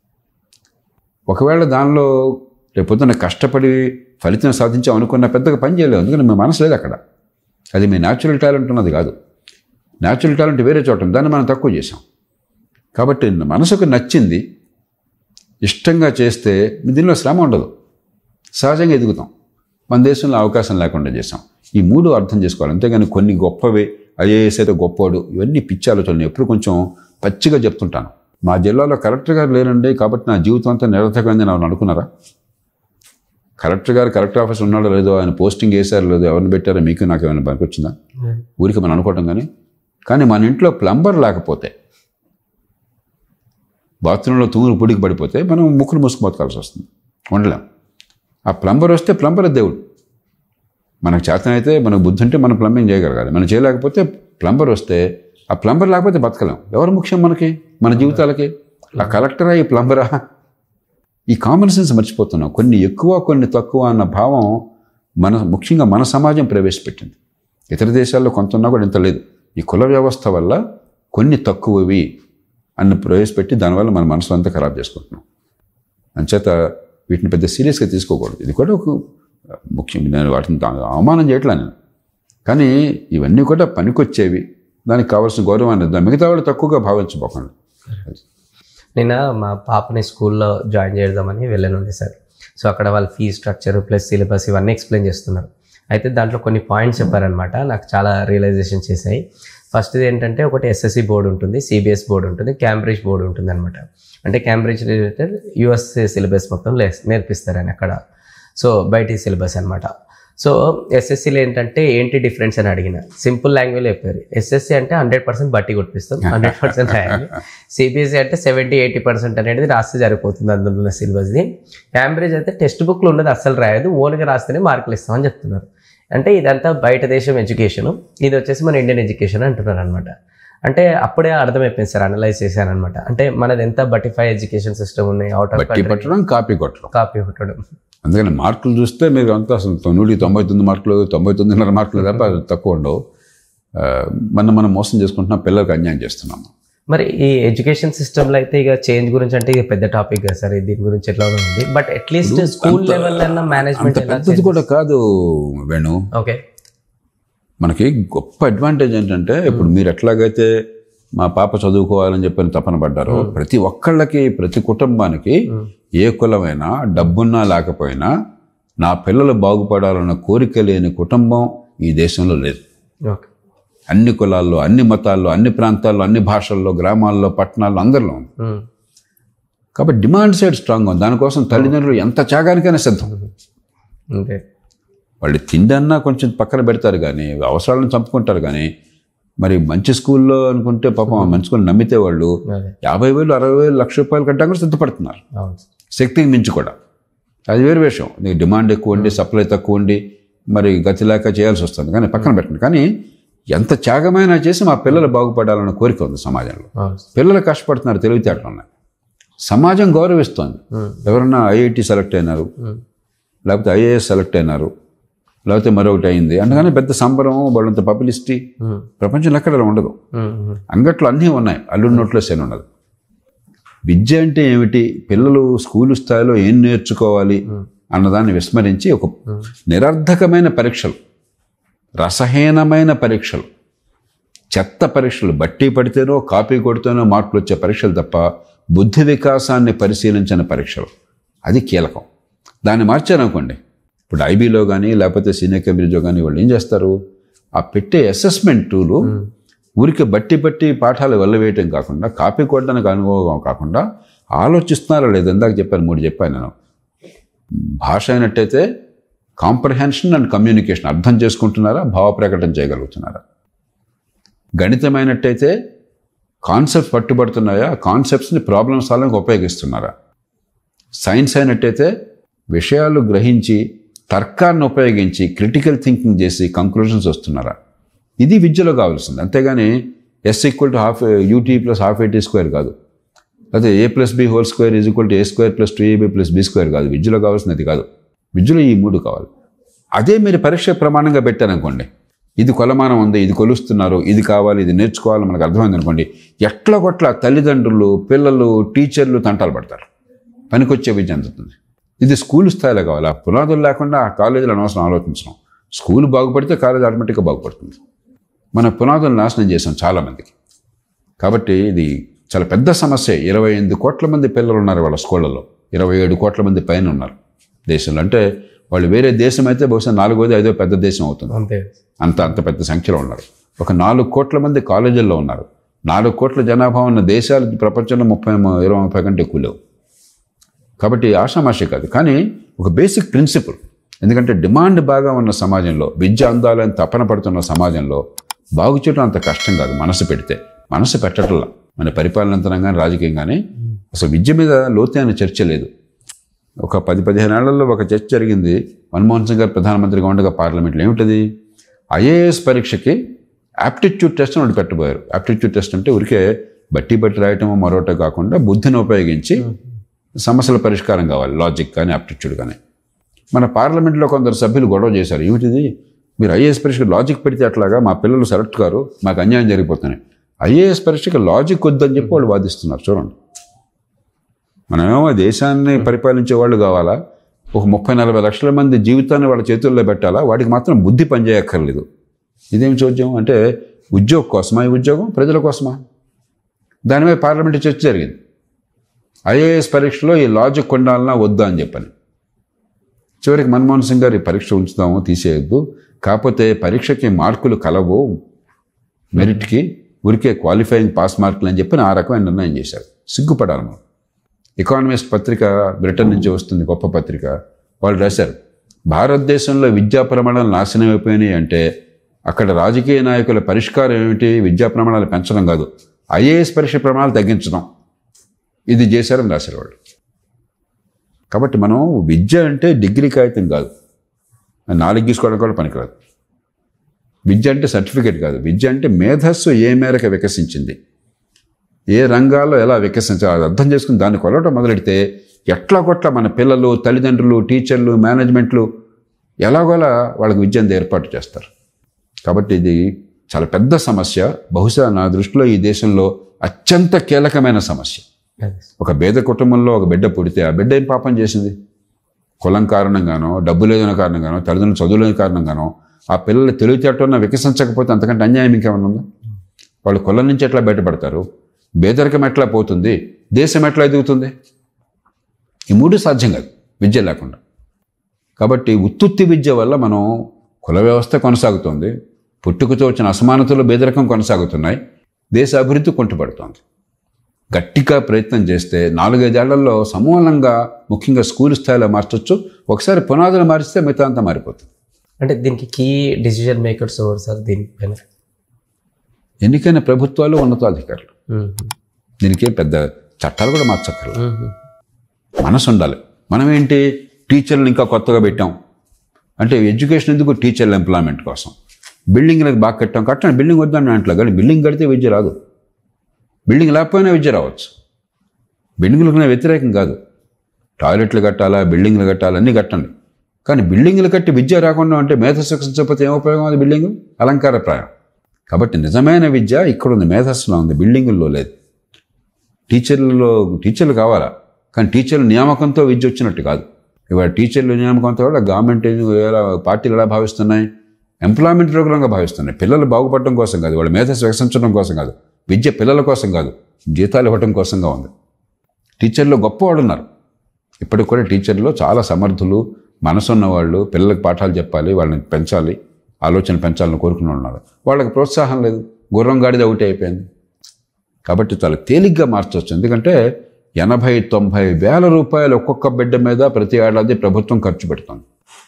ఒకవేళ దానిలో రేపొద్దున కష్టపడి ఫలితం సాధించాం అనుకున్న పెద్దగా పని చేయలేదు ఎందుకంటే మీ మనసు లేదు అక్కడ అది మీ న్యాచురల్ టాలెంట్ ఉన్నది కాదు న్యాచురల్ టాలెంట్ వేరే చోట ఉంది. దాన్ని మనం తక్కువ చేసాం కాబట్టి మనసుకు నచ్చింది ఇష్టంగా చేస్తే దీనిలో శ్రమ ఉండదు సహజంగా ఎదుగుతాం మన దేశంలో అవకాశం లేకుండా చేసాం ఈ మూడు అర్థం చేసుకోవాలి అంతేగాని కొన్ని గొప్పవి ఐఏఎస్ అయితే గొప్పోడు ఇవన్నీ పిచ్చి ఆలోచనలు ఎప్పుడు కొంచెం పచ్చిగా చెప్తుంటాను మా జిల్లాలో కలెక్టర్ గారు లేరండి కాబట్టి నా జీవితం అంతా నిరర్థకమైంది నేను అనుకున్నారా కలెక్టర్ గారు కలెక్టర్ ఆఫీస్ ఉన్నాడో లేదో ఆయన పోస్టింగ్ వేశారో లేదో ఎవరిని పెట్టారో మీకు నాకు ఏమైనా పనికొచ్చిందా ఊరికి మనం అనుకోవటం కానీ కానీ మన ఇంట్లో ప్లంబర్ లేకపోతే బాత్రూంలో తూములు పుడికి పడిపోతే మనం ముక్కులు మూసుకు బతకాల్సి వస్తుంది ఉండలేం ఆ ప్లంబర్ వస్తే ప్లంబర్ దేవుడు మనకు చేతనైతే మనకు బుద్ధి ఉంటే మనం ప్లంబింగ్ చేయగలగాలి మనం చేయలేకపోతే ప్లంబర్ వస్తే ఆ ప్లంబర్ లేకపోతే బతకలేం ఎవరు ముఖ్యం మనకి మన జీవితాలకి ఆ కలెక్టరా ఈ ప్లంబరా ఈ కామన్ సెన్స్ మర్చిపోతున్నాం కొన్ని ఎక్కువ కొన్ని తక్కువ అన్న భావం మన ముఖ్యంగా మన సమాజం ప్రవేశపెట్టింది ఇతర దేశాల్లో కొంత ఉన్నా కూడా ఇంత లేదు ఈ కుల వ్యవస్థ వల్ల కొన్ని తక్కువవి అన్ని ప్రవేశపెట్టి దానివల్ల మన మనసులో అంతా ఖరాబ్ చేసుకుంటున్నాం అంచేత వీటిని పెద్ద సీరియస్గా తీసుకోకూడదు ఇది కూడా ఒక ముఖ్యం నేను వాటిని దా- అవమానం చేయట్లా నేను కానీ ఇవన్నీ కూడా పనికొచ్చేవి దానికి కావాల్సిన గౌరవాన్ని ఇద్దాం మిగతా వాళ్ళు తక్కువగా భావించబోకండి నిన్న మా పాపని స్కూల్లో జాయిన్ చేద్దామని వెళ్ళాను సార్ సో అక్కడ వాళ్ళ ఫీ స్ట్రక్చర్ ప్లస్ సిలబస్ ఇవన్నీ ఎక్స్ప్లెయిన్ చేస్తున్నారు అయితే దాంట్లో కొన్ని పాయింట్స్ చెప్పారనమాట నాకు చాలా రియలైజేషన్ చేశాయి ఫస్ట్ ఏంటంటే ఒకటి ఎస్ఎస్సి బోర్డు ఉంటుంది సిబిఎస్ బోర్డు ఉంటుంది క్యాంబ్రిడ్జ్ బోర్డు ఉంటుంది అనమాట అంటే క్యాంబ్రిడ్జ్ రిలేటెడ్ యుఎస్ఏ సిలబస్ మొత్తం లే నేర్పిస్తారని అక్కడ సో బయటి సిలబస్ అనమాట సో ఎస్ఎస్సీలో ఏంటంటే ఏంటి డిఫరెన్స్ అని అడిగిన సింపుల్ లాంగ్వేజ్ చెప్పారు ఎస్ఎస్సీ అంటే హండ్రెడ్ పర్సెంట్ బట్టి కొట్టిస్తాం హండ్రెడ్ పర్సెంట్ రాయాలి సిబిఎస్ఈ అంటే సెవెంటీ ఎయిటీ పర్సెంట్ అనేది రాస్తే సరిపోతుంది అందులో ఉన్న సిలబస్ది క్యాంబ్రిడ్జ్ అయితే టెక్స్ట్ బుక్లో ఉన్నది అస్సలు రాయదు ఓన్గా రాస్తేనే మార్కులు ఇస్తామని చెప్తున్నారు అంటే ఇదంతా బయట దేశం ఎడ్యుకేషన్ ఇది వచ్చేసి మన ఇండియన్ ఎడ్యుకేషన్ అంటున్నారు అనమాట అంటే అప్పుడే అర్థమైపోయింది సార్ అనలైజ్ చేశాను అనమాట అంటే మనది ఎంత బటిఫై ఎడ్యుకేషన్ సిస్టమ్ ఉన్నాయి అవుట్ ఆఫ్ బట్టి పట్టడం కాపీ కొట్టడం కాపీ కొట్టడం అందుకని మార్కులు చూస్తే మీరు అంతా అసలు నూటి తొంభై తొమ్మిది మార్కులు తొంభై తొమ్మిదిన్నర మార్కులు తప్ప తక్కువ ఉండవు ఆ, మనం మనం మోసం చేసుకుంటున్నాం పిల్లలకు అన్యాయం చేస్తున్నాము మరి ఈ ఎడ్యుకేషన్ సిస్టంలో అయితే ఇక చేంజ్ గురించి అంటే ఇక పెద్ద టాపిక్ కదా సార్ దీని గురించి ఎట్లా ఉంది బట్ అట్లీస్ట్ స్కూల్ లెవెల్ అన్న అంత మేనేజ్మెంట్ ఎలా పెద్దది కూడా కాదు వేణు ఓకే మనకి గొప్ప అడ్వాంటేజ్ ఏంటంటే ఇప్పుడు మీరు ఎట్లాగైతే మా పాప చదువుకోవాలని చెప్పని తపన పడ్డారో ప్రతి ఒక్కళ్ళకి ప్రతి కుటుంబానికి ఏ కులమైనా డబ్బున్నా లేకపోయినా నా పిల్లలు బాగుపడాలన్న కోరిక లేని కుటుంబం ఈ దేశంలో లేదు ఓకే అన్ని కులాల్లో అన్ని మతాల్లో అన్ని ప్రాంతాల్లో అన్ని భాషల్లో గ్రామాల్లో పట్టణాల్లో అందరిలో ఉంది కాబట్టి డిమాండ్ సైడ్ స్ట్రాంగ్ ఉంది దానికోసం తల్లిదండ్రులు ఎంత త్యాగానికైనా సిద్ధం అంతే వాళ్ళు తిండన్నా కొంచెం పక్కన పెడతారు కానీ అవసరాలను చంపుకుంటారు కానీ మరి మంచి స్కూల్లో అనుకుంటే పాపం ఆ మంచి స్కూల్ నమ్మితే వాళ్ళు అదే యాభై వేలు అరవై వేలు లక్ష రూపాయలు కట్టా కూడా సిద్ధపడుతున్నారు అవును శక్తికి మించి కూడా అది వేరు విషయం నీకు డిమాండ్ ఎక్కువ ఉండి సప్లై తక్కువ ఉండి మరి గతి లేక చేయాల్సి వస్తుంది కానీ పక్కన పెట్టండి కానీ ఎంత త్యాగమైనా చేసి మా పిల్లలు బాగుపడాలన్న కోరిక ఉంది సమాజంలో అవును పిల్లలు కష్టపడుతున్నారు తెలివితేటలు ఉన్నాయి సమాజం గౌరవిస్తోంది ఎవరన్నా ఐఐటి సెలెక్ట్ అయినారు లేకపోతే ఐఏఎస్ సెలెక్ట్ అయినారు లేకపోతే మరొకటి అయింది అందుకని పెద్ద సంబరం వాళ్ళంత పబ్లిసిటీ ప్రపంచంలో ఎక్కడ అలా ఉండదు అంగట్లో అన్నీ ఉన్నాయి అల్లుడి నోట్లో శని ఉండదు విద్య అంటే ఏమిటి పిల్లలు స్కూలు స్థాయిలో ఏం నేర్చుకోవాలి అన్నదాన్ని విస్మరించి ఒక నిరర్ధకమైన పరీక్షలు రసహీనమైన పరీక్షలు చెత్త పరీక్షలు బట్టి పడితేనో కాపీ కొడితేనో మార్కులు వచ్చే పరీక్షలు తప్ప బుద్ధి వికాసాన్ని పరిశీలించిన పరీక్షలు అది కీలకం దాన్ని మార్చారనుకోండి ఇప్పుడు ఐబీలో కానీ లేకపోతే సీనియర్ కేంబ్రిడ్జ్లో కానీ వాళ్ళు ఏం చేస్తారు ఆ పెట్టే అసెస్మెంట్ టూలు ఊరికి బట్టి బట్టి పాఠాలు వెళ్ళవేయటం కాకుండా కాపీ కొట్టడానికి అనుభవం కాకుండా ఆలోచిస్తున్నారా లేదు ఇందాక చెప్పాను మూడు చెప్పాను నేను భాష అయినట్టయితే కాంప్రహెన్షన్ అండ్ కమ్యూనికేషన్ అర్థం చేసుకుంటున్నారా భావ ప్రకటన చేయగలుగుతున్నారా గణితమైనట్టయితే కాన్సెప్ట్స్ పట్టుబడుతున్నాయా కాన్సెప్ట్స్ని ప్రాబ్లమ్ సాల్వింగ్ ఉపయోగిస్తున్నారా సైన్స్ అయినట్టయితే విషయాలు గ్రహించి తర్కాన్ని ఉపయోగించి క్రిటికల్ థింకింగ్ చేసి కంక్లూషన్స్ వస్తున్నారా ఇది విద్యలో కావాల్సింది అంతేగాని S equal to half UT plus half AT square కాదు అదే A plus B whole square is equal to A square plus two AB plus B square కాదు విద్యలో కావాల్సినది కాదు విద్యలో ఈ మూడు కావాలి అదే మీరు పరీక్ష ప్రమాణంగా పెట్టారనుకోండి ఇది కొలమానం ఉంది ఇది కొలుస్తున్నారు ఇది కావాలి ఇది నేర్చుకోవాలి మనకు అర్థమైంది అనుకోండి ఎట్లా కొట్ల తల్లిదండ్రులు పిల్లలు టీచర్లు తంటాలు పడతారు పనికొచ్చే విద్య అందుతుంది ఇది స్కూల్ స్థాయిలో కావాలి ఆ పునాదులు లేకుండా ఆ కాలేజీలో అనవసరం ఆలోచించడం స్కూల్ బాగుపడితే కాలేజ్ ఆటోమేటిక్గా బాగుపడుతుంది మన పునాదులు నాశనం చేసాం చాలామందికి కాబట్టి ఇది చాలా పెద్ద సమస్య ఇరవై ఎనిమిది కోట్ల మంది పిల్లలు ఉన్నారు వాళ్ళ స్కూళ్ళలో ఇరవై ఏడు కోట్ల మంది పైన ఉన్నారు దేశంలో అంటే వాళ్ళు వేరే దేశం అయితే బహుశా నాలుగోది ఐదో పెద్ద దేశం అవుతుంది అంతే అంత అంత పెద్ద సంఖ్యలో ఉన్నారు ఒక నాలుగు కోట్ల మంది కాలేజీల్లో ఉన్నారు నాలుగు కోట్ల జనాభా ఉన్న దేశాలు ప్రపంచంలో ముప్పై ఇరవై ముప్పై కంటే ఎక్కువ లేవు కాబట్టి ఆషామాషి కాదు కానీ ఒక బేసిక్ ప్రిన్సిపల్ ఎందుకంటే డిమాండ్ బాగా ఉన్న సమాజంలో విద్య అందాలని తపన పడుతున్న సమాజంలో బాగు చేయడం అంత కష్టం కాదు మనసు పెడితే మనసు పెట్టడంలా మన పరిపాలన యంత్రం కానీ రాజకీయం కానీ అసలు విద్య మీద లోతైన చర్చ లేదు ఒక పది పదిహేను ఏళ్లలో ఒక చర్చ జరిగింది మన్మోహన్ సింగ్ గారు ప్రధానమంత్రిగా ఉండగా పార్లమెంట్లో ఏమిటది ఐఏఎస్ పరీక్షకి యాప్టిట్యూడ్ టెస్ట్ అని ఒకటి పెట్టబోయారు యాప్టిట్యూడ్ టెస్ట్ అంటే ఊరికే బట్టి బట్టి రాయటమో మరోటో కాకుండా బుద్ధిని ఉపయోగించి సమస్యల పరిష్కారం కావాలి లాజిక్ కానీ యాప్టిట్యూడ్ కానీ మన పార్లమెంట్లో కొందరు సభ్యులు గొడవ చేశారు ఏమిటిది మీరు ఐఏఎస్ పరీక్ష లాజిక్ పెడితే అట్లాగా మా పిల్లలు సెలెక్ట్ కారు మాకు అన్యాయం జరిగిపోతున్నాయి ఐఏఎస్ పరీక్షకి లాజిక్ వద్దని చెప్పి వాళ్ళు వాదిస్తున్నారు చూడండి మనమేమో దేశాన్ని పరిపాలించే వాళ్ళు కావాలా ఒక ముప్పై నలభై లక్షల మంది జీవితాన్ని వాళ్ళ చేతుల్లో పెట్టాలా వాటికి మాత్రం బుద్ధి పనిచేయక్కర్లేదు ఇదేం చూద్దాం అంటే ఉద్యోగం కోసమా ఈ ఉద్యోగం ప్రజల కోసమా దాని మీద పార్లమెంట్ చర్చ జరిగింది ఐఏఎస్ పరీక్షలో ఈ లాజిక్ కొండాలన్నా వద్దా అని చెప్పని చివరికి మన్మోహన్ సింగ్ గారు ఈ పరీక్ష ఉంచుతాము తీసేయద్దు కాకపోతే పరీక్షకి మార్కులు కలవు మెరిట్కి ఊరికే క్వాలిఫైయింగ్ పాస్ మార్కులు అని చెప్పి ఆ రకమైన నిర్ణయం చేశారు సిగ్గుపడాలి మనం ఎకానమిస్ట్ పత్రిక బ్రిటన్ నుంచి వస్తుంది గొప్ప పత్రిక వాళ్ళు రాశారు భారతదేశంలో విద్యా ప్రమాణాలు నాశనం అయిపోయినాయి అంటే అక్కడ రాజకీయ నాయకుల పరిష్కారం ఏమిటి విద్యా ప్రమాణాలు పెంచడం కాదు ఐఏఎస్ పరీక్ష ప్రమాణాలు తగ్గించడం ఇది చేశారని రాశారు వాళ్ళు కాబట్టి మనం విద్య అంటే డిగ్రీ కాగితం కాదు అది నాలుగు తీసుకోవడం కూడా పనికిరాదు విద్య అంటే సర్టిఫికేట్ కాదు విద్య అంటే మేధస్సు ఏ మేరకు వికసించింది ఏ రంగాల్లో ఎలా వికసించాలి అది అర్థం చేసుకుని దాన్ని కొలవటం మొదలెడితే ఎట్లా కొట్ల మన పిల్లలు తల్లిదండ్రులు టీచర్లు మేనేజ్మెంట్లు ఎలాగోలా వాళ్ళకి విద్యను ఏర్పాటు చేస్తారు కాబట్టి ఇది చాలా పెద్ద సమస్య బహుశా నా దృష్టిలో ఈ దేశంలో అత్యంత కీలకమైన సమస్య ఒక పేద కుటుంబంలో ఒక బిడ్డ పుడితే ఆ బిడ్డ ఏం పాపం చేసింది కులం కారణంగానో డబ్బు లేదన్న కారణంగానో తల్లిదండ్రులు చదువులేని కారణంగానో ఆ పిల్లలు తెలివితేటన్న వికసించకపోతే అంతకంటే అన్యాయం ఇంకేమైనా ఉందా వాళ్ళు కులం నుంచి ఎట్లా బయటపడతారు పేదరికం ఎట్లా పోతుంది దేశం ఎట్లా ఎదుగుతుంది ఈ మూడు సాధ్యం కాదు విద్య లేకుండా కాబట్టి ఉత్తుత్తి విద్య వల్ల మనం కుల వ్యవస్థ కొనసాగుతోంది పుట్టుకతో వచ్చిన అసమానతలు బేదరికం కొనసాగుతున్నాయి దేశ అభివృద్ధి కుంటుపడుతోంది గట్టిగా ప్రయత్నం చేస్తే నాలుగైదేళ్లలో సమూలంగా ముఖ్యంగా స్కూల్ స్థాయిలో మార్చొచ్చు ఒకసారి పునాదులు మారిస్తే మిగతా అంతా మారిపోతుంది అంటే దీనికి కీ డిసిజన్ మేకర్స్ ఎవరు సార్ దీనిపైన ఎన్నికైన ప్రభుత్వాలు ఉన్నతాధికారులు దీనికి పెద్ద చట్టాలు కూడా మార్చక్కర్లేదు మనసు ఉండాలి మనం ఏంటి టీచర్లు ఇంకా కొత్తగా పెట్టాం అంటే ఎడ్యుకేషన్ ఎందుకు టీచర్ల ఎంప్లాయ్మెంట్ కోసం బిల్డింగ్లకు బాగా కట్టాం కట్టండి బిల్డింగ్ వద్దని అంటలే కానీ బిల్డింగ్ కడితే విద్య రాదు బిల్డింగ్ లేకపోయినా విద్య రావచ్చు బిల్డింగ్లకు నేను వ్యతిరేకం కాదు టాయిలెట్లు కట్టాలా బిల్డింగ్లు కట్టాలా అన్నీ కట్టండి కానీ బిల్డింగ్లు కట్టి విద్య రాకుండా అంటే మేధస్సు వికసించకపోతే ఏం ఉపయోగం అది బిల్డింగ్ అలంకారప్రాయం కాబట్టి నిజమైన విద్య ఇక్కడ ఉంది మేధస్సులో ఉంది బిల్డింగుల్లో లేదు టీచర్లలో టీచర్లు కావాలా కానీ టీచర్ల నియామకంతో విద్య వచ్చినట్టు కాదు ఇవాళ టీచర్ల నియామకంతో కూడా గవర్నమెంట్ ఎలా పార్టీలు ఎలా భావిస్తున్నాయి ఎంప్లాయ్మెంట్ ప్రోగ్రామ్గా భావిస్తున్నాయి పిల్లలు బాగుపడడం కోసం కాదు వాళ్ళ మేధస్సు వికసించడం కోసం కాదు విద్య పిల్లల కోసం కాదు జీతాలు ఇవ్వడం కోసంగా ఉంది టీచర్లు గొప్పవాళ్ళు ఉన్నారు ఇప్పటికి కూడా టీచర్లు చాలా సమర్థులు మనసున్న వాళ్ళు పిల్లలకు పాఠాలు చెప్పాలి వాళ్ళని పెంచాలి ఆలోచన పెంచాలని కోరుకునే ఉన్నారు వాళ్ళకి ప్రోత్సాహం లేదు గుర్రం గాడిద ఒకటి అయిపోయింది కాబట్టి చాలా తేలిగ్గా మార్చవచ్చు ఎందుకంటే ఎనభై తొంభై వేల రూపాయలు ఒక్కొక్క బిడ్డ మీద ప్రతి ఏడాది ప్రభుత్వం ఖర్చు పెడుతుంది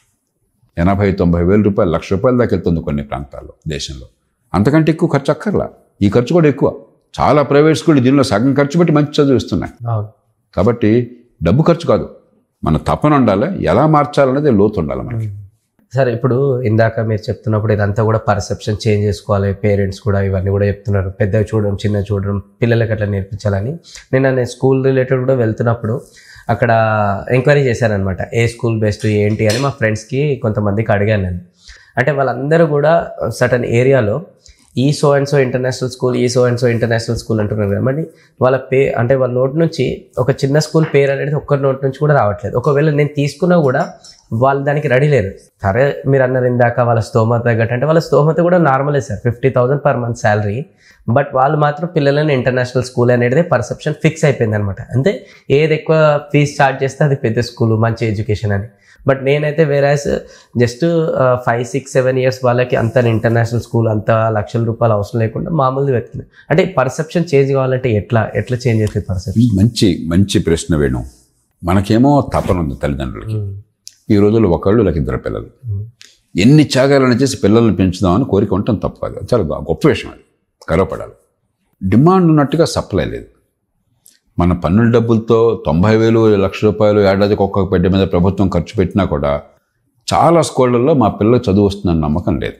ఎనభై తొంభై వేల రూపాయలు లక్ష రూపాయల దాకా వెళ్తుంది కొన్ని ప్రాంతాల్లో దేశంలో అంతకంటే ఎక్కువ ఖర్చు అక్కర్లా ఈ ఖర్చు కూడా ఎక్కువ చాలా ప్రైవేట్ స్కూల్ దీనిలో సగం ఖర్చు పెట్టి మంచి చదువు ఇస్తున్నాయి అవును కాబట్టి డబ్బు ఖర్చు కాదు మన తపన ఉండాలి ఎలా మార్చాలనేది లోతు ఉండాలి మనకి సార్ ఇప్పుడు ఇందాక మీరు చెప్తున్నప్పుడు ఇదంతా కూడా పర్సెప్షన్ చేంజ్ చేసుకోవాలి పేరెంట్స్ కూడా ఇవన్నీ కూడా చెప్తున్నారు పెద్దగా చూడడం చిన్న చూడడం పిల్లలకి అట్లా నేర్పించాలని నేను నేను స్కూల్ రిలేటెడ్ కూడా వెళ్తున్నప్పుడు అక్కడ ఎంక్వైరీ చేశానమాట ఏ స్కూల్ బెస్ట్ ఏంటి అని మా ఫ్రెండ్స్కి కొంతమందికి అడిగాను నేను అంటే వాళ్ళందరూ కూడా సటన్ ఏరియాలో ఈ so and so international school ఈ so and so international school అంటున్నారు కదా మరి వాళ్ళ పే అంటే వాళ్ళ నోట్ నుంచి ఒక చిన్న స్కూల్ పేరు అనేది ఒక్కరి నోట్ నుంచి కూడా రావట్లేదు ఒకవేళ నేను తీసుకున్నా కూడా వాళ్ళు దానికి రెడీ లేరు సరే మీరు అన్నారు ఇందాక వాళ్ళ స్తోమత తగ్గట్టు అంటే వాళ్ళ స్తోమత కూడా నార్మలే sir fifty thousand per month salary but వాళ్ళు మాత్రం పిల్లలని ఇంటర్నేషనల్ స్కూల్ అనేది పర్సెప్షన్ ఫిక్స్ అయిపోయింది అనమాట అంటే ఏది ఎక్కువ ఫీజ్ చార్జ్ చేస్తే అది పెద్ద స్కూల్ మంచి ఎడ్యుకేషన్ అని బట్ నేనైతే వేరాస్ just five six seven years వాళ్ళకి అంత ఇంటర్నేషనల్ స్కూల్ అంత లక్షల రూపాయలు అవసరం లేకుండా మామూలుది వెతుకున్నాను అంటే పర్సెప్షన్ చేంజ్ కావాలంటే ఎట్లా ఎట్లా చేంజ్ అవుతుంది పర్సెప్షన్ మంచి మంచి ప్రశ్న వేణు మనకేమో తపన ఉంది తల్లిదండ్రులకి ఈ రోజుల్లో ఒకళ్ళు లేక ఇద్దరు పిల్లలు ఎన్ని త్యాగాలను చేసి పిల్లల్ని పెంచుదామని కోరిక ఉండటం తప్పు కాదు అది చాలా గొప్ప విషయం అది గర్వపడాలి డిమాండ్ ఉన్నట్టుగా సప్లై లేదు మన పన్నుల డబ్బులతో తొంభై వేలు లక్ష రూపాయలు ఏడాదికి ఒక్కొక్క బిడ్డ మీద ప్రభుత్వం ఖర్చు పెట్టినా కూడా చాలా స్కూళ్ళల్లో మా పిల్లలు చదువు వస్తుందన్న నమ్మకం లేదు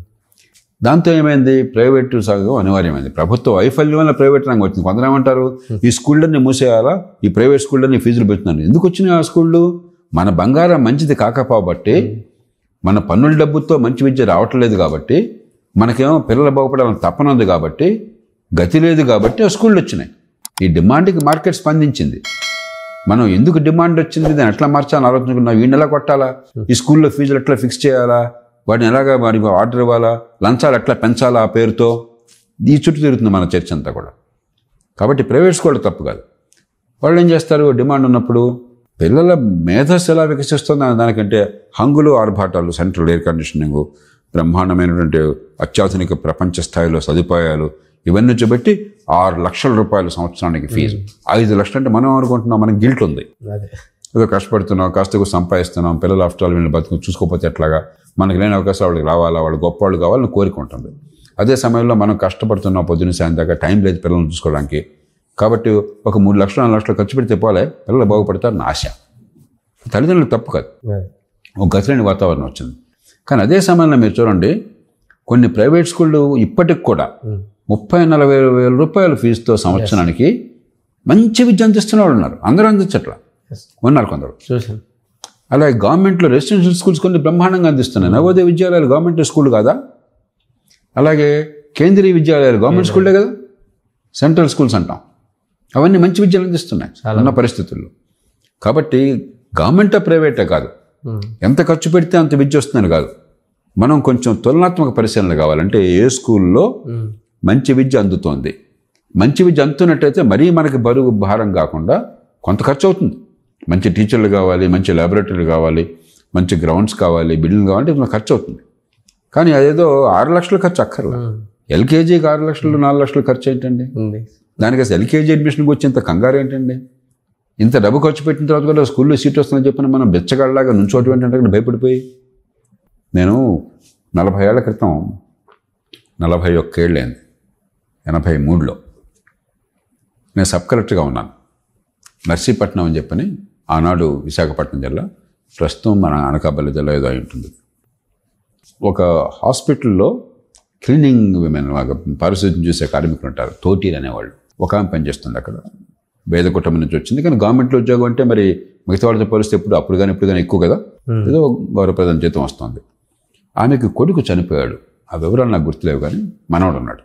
దాంతో ఏమైంది ప్రైవేట్ సగం అనివార్యమైంది ప్రభుత్వ వైఫల్యం వల్ల ప్రైవేట్ రంగం వచ్చింది కొందరు ఏమంటారు ఈ స్కూళ్ళని మూసేయాలా ఈ ప్రైవేట్ స్కూళ్ళని ఫీజులు పెడుతున్నారు ఎందుకు వచ్చినాయి ఆ స్కూళ్ళు మన బంగారం మంచిది కాకపోబట్టి మన పన్నుల డబ్బుతో మంచి విద్య రావట్లేదు కాబట్టి మనకేమో పిల్లలు బాగుపడాలని తపన ఉంది కాబట్టి గతి లేదు కాబట్టి ఆ స్కూళ్ళు వచ్చినాయి ఈ డిమాండ్కి మార్కెట్ స్పందించింది మనం ఎందుకు డిమాండ్ వచ్చింది దాన్ని ఎట్లా మార్చాలని ఆలోచించుకున్నాం వీడిని ఎలా కొట్టాలా ఈ స్కూల్లో ఫీజులు ఎట్లా ఫిక్స్ చేయాలా వాటిని ఎలాగా వారికి ఆర్డర్ ఇవ్వాలా లంచాలు ఎట్లా పెంచాలా ఆ పేరుతో ఈ చుట్టూ తిరుగుతుంది మన చర్చ అంతా కూడా కాబట్టి ప్రైవేట్ స్కూల్ తప్పు కాదు వాళ్ళు ఏం చేస్తారు డిమాండ్ ఉన్నప్పుడు పిల్లల మేధస్సు ఎలా వికసిస్తుంది అనే దానికంటే హంగులు ఆర్భాటాలు సెంట్రల్ ఎయిర్ కండిషనింగ్ బ్రహ్మాండమైనటువంటి అత్యాధునిక ప్రపంచ స్థాయిలో సదుపాయాలు ఇవన్నీ చూపెట్టి ఆరు లక్షల రూపాయలు సంవత్సరానికి ఫీజు ఐదు లక్షలు అంటే మనం అనుకుంటున్నాం మనకి గిల్ట్ ఉంది అదే ఏదో కష్టపడుతున్నాం కాస్త ఎక్కువ సంపాదిస్తున్నాం పిల్లలు ఆఫ్టర్ ఆల్ వీళ్ళని బతుకు చూసుకోకపోతే ఎట్లాగా మనకి లేని అవకాశాలు వాళ్ళకి రావాలా వాళ్ళు గొప్పవాళ్ళు కావాలని కోరిక ఉంటుంది అదే సమయంలో మనం కష్టపడుతున్నాం పొద్దున్న సాయం దాకా టైం లేదు పిల్లల్ని చూసుకోవడానికి కాబట్టి ఒక మూడు లక్షలు నాలుగు లక్షలు ఖర్చు పెడితే పోలే పిల్లలు బాగుపడతారని ఆశ తల్లిదండ్రులకు తప్పు కాదు అదే ఒక గతిలేని వాతావరణం వచ్చింది కానీ అదే సమయంలో మీరు చూడండి కొన్ని ప్రైవేట్ స్కూళ్ళు ఇప్పటికి కూడా ఉమ్. ముప్పై నలభై వేల రూపాయల ఫీజుతో సంవత్సరానికి మంచి విద్య అందిస్తున్న వాళ్ళు ఉన్నారు అందరూ అందించట్లా Yes. ఉన్నారు కొందరు చూసాను అలాగే గవర్నమెంట్లో రెసిడెన్షియల్ స్కూల్స్ కొన్ని బ్రహ్మాండంగా అందిస్తున్నాయి నవోదయ విద్యాలయాలు గవర్నమెంట్ స్కూల్ కాదా అలాగే కేంద్రీయ విద్యాలయాలు గవర్నమెంట్ స్కూల్లే కదా సెంట్రల్ స్కూల్స్ అంటాం అవన్నీ మంచి విద్యలు అందిస్తున్నాయి ఉన్న పరిస్థితుల్లో కాబట్టి గవర్నమెంట్ ప్రైవేటే కాదు ఉమ్. ఎంత ఖర్చు పెడితే అంత విద్య వస్తుందని కాదు మనం కొంచెం తులనాత్మక పరిశీలన కావాలంటే ఏ స్కూల్లో ఉమ్. మంచి విద్య అందుతోంది మంచి విద్య అందుతున్నట్టయితే మరీ మనకి బరువు భారం కాకుండా కొంత ఖర్చు అవుతుంది మంచి టీచర్లు కావాలి మంచి ల్యాబొరేటరీలు కావాలి మంచి గ్రౌండ్స్ కావాలి బిల్డింగ్ కావాలంటే మనకు ఖర్చు అవుతుంది కానీ అదేదో ఆరు లక్షలు ఖర్చు అక్కర్లా ఉమ్. ఎల్కేజీకి ఆరు లక్షలు నాలుగు లక్షలు ఖర్చు ఏంటండి ఉంది దానికి అసలు ఎల్కేజీ అడ్మిషన్కి వచ్చేంత కంగారు ఏంటండి ఇంత డబ్బు ఖర్చు పెట్టిన తర్వాత కూడా స్కూల్లో సీట్ వస్తుందని చెప్పిన మనం బెచ్చగాళ్ళలాగా నుంచోటి ఏంటంటే అక్కడ భయపడిపోయి నేను నలభై ఏళ్ల క్రితం నలభై ఒక్కేళ్ళైంది ఎనభై మూడులో నేను సబ్ కలెక్టర్గా ఉన్నాను నర్సీపట్నం అని చెప్పని ఆనాడు విశాఖపట్నం జిల్లా ప్రస్తుతం మన అనకాపల్లి జిల్లా ఏదో అయి ఉంటుంది ఒక హాస్పిటల్లో క్లీనింగ్ విమెన్ పారిశుద్ధ్యం చూసే కార్మికులు ఉంటారు తోటీలు అనేవాళ్ళు ఒక ఆమె పనిచేస్తుంది అక్కడ వేద కుటుంబం నుంచి వచ్చింది కానీ గవర్నమెంట్లో ఉద్యోగం అంటే మరి మిగతా వాళ్ళతో పోలిస్తే ఎప్పుడు అప్పుడు కానీ ఇప్పుడు కానీ ఎక్కువ కదా Hmm. ఏదో గౌరవప్రదం జీతం వస్తుంది ఆమెకు కొడుకు చనిపోయాడు ఆ వివరాలు నాకు గుర్తులేవు కానీ మనవడు ఉన్నాడు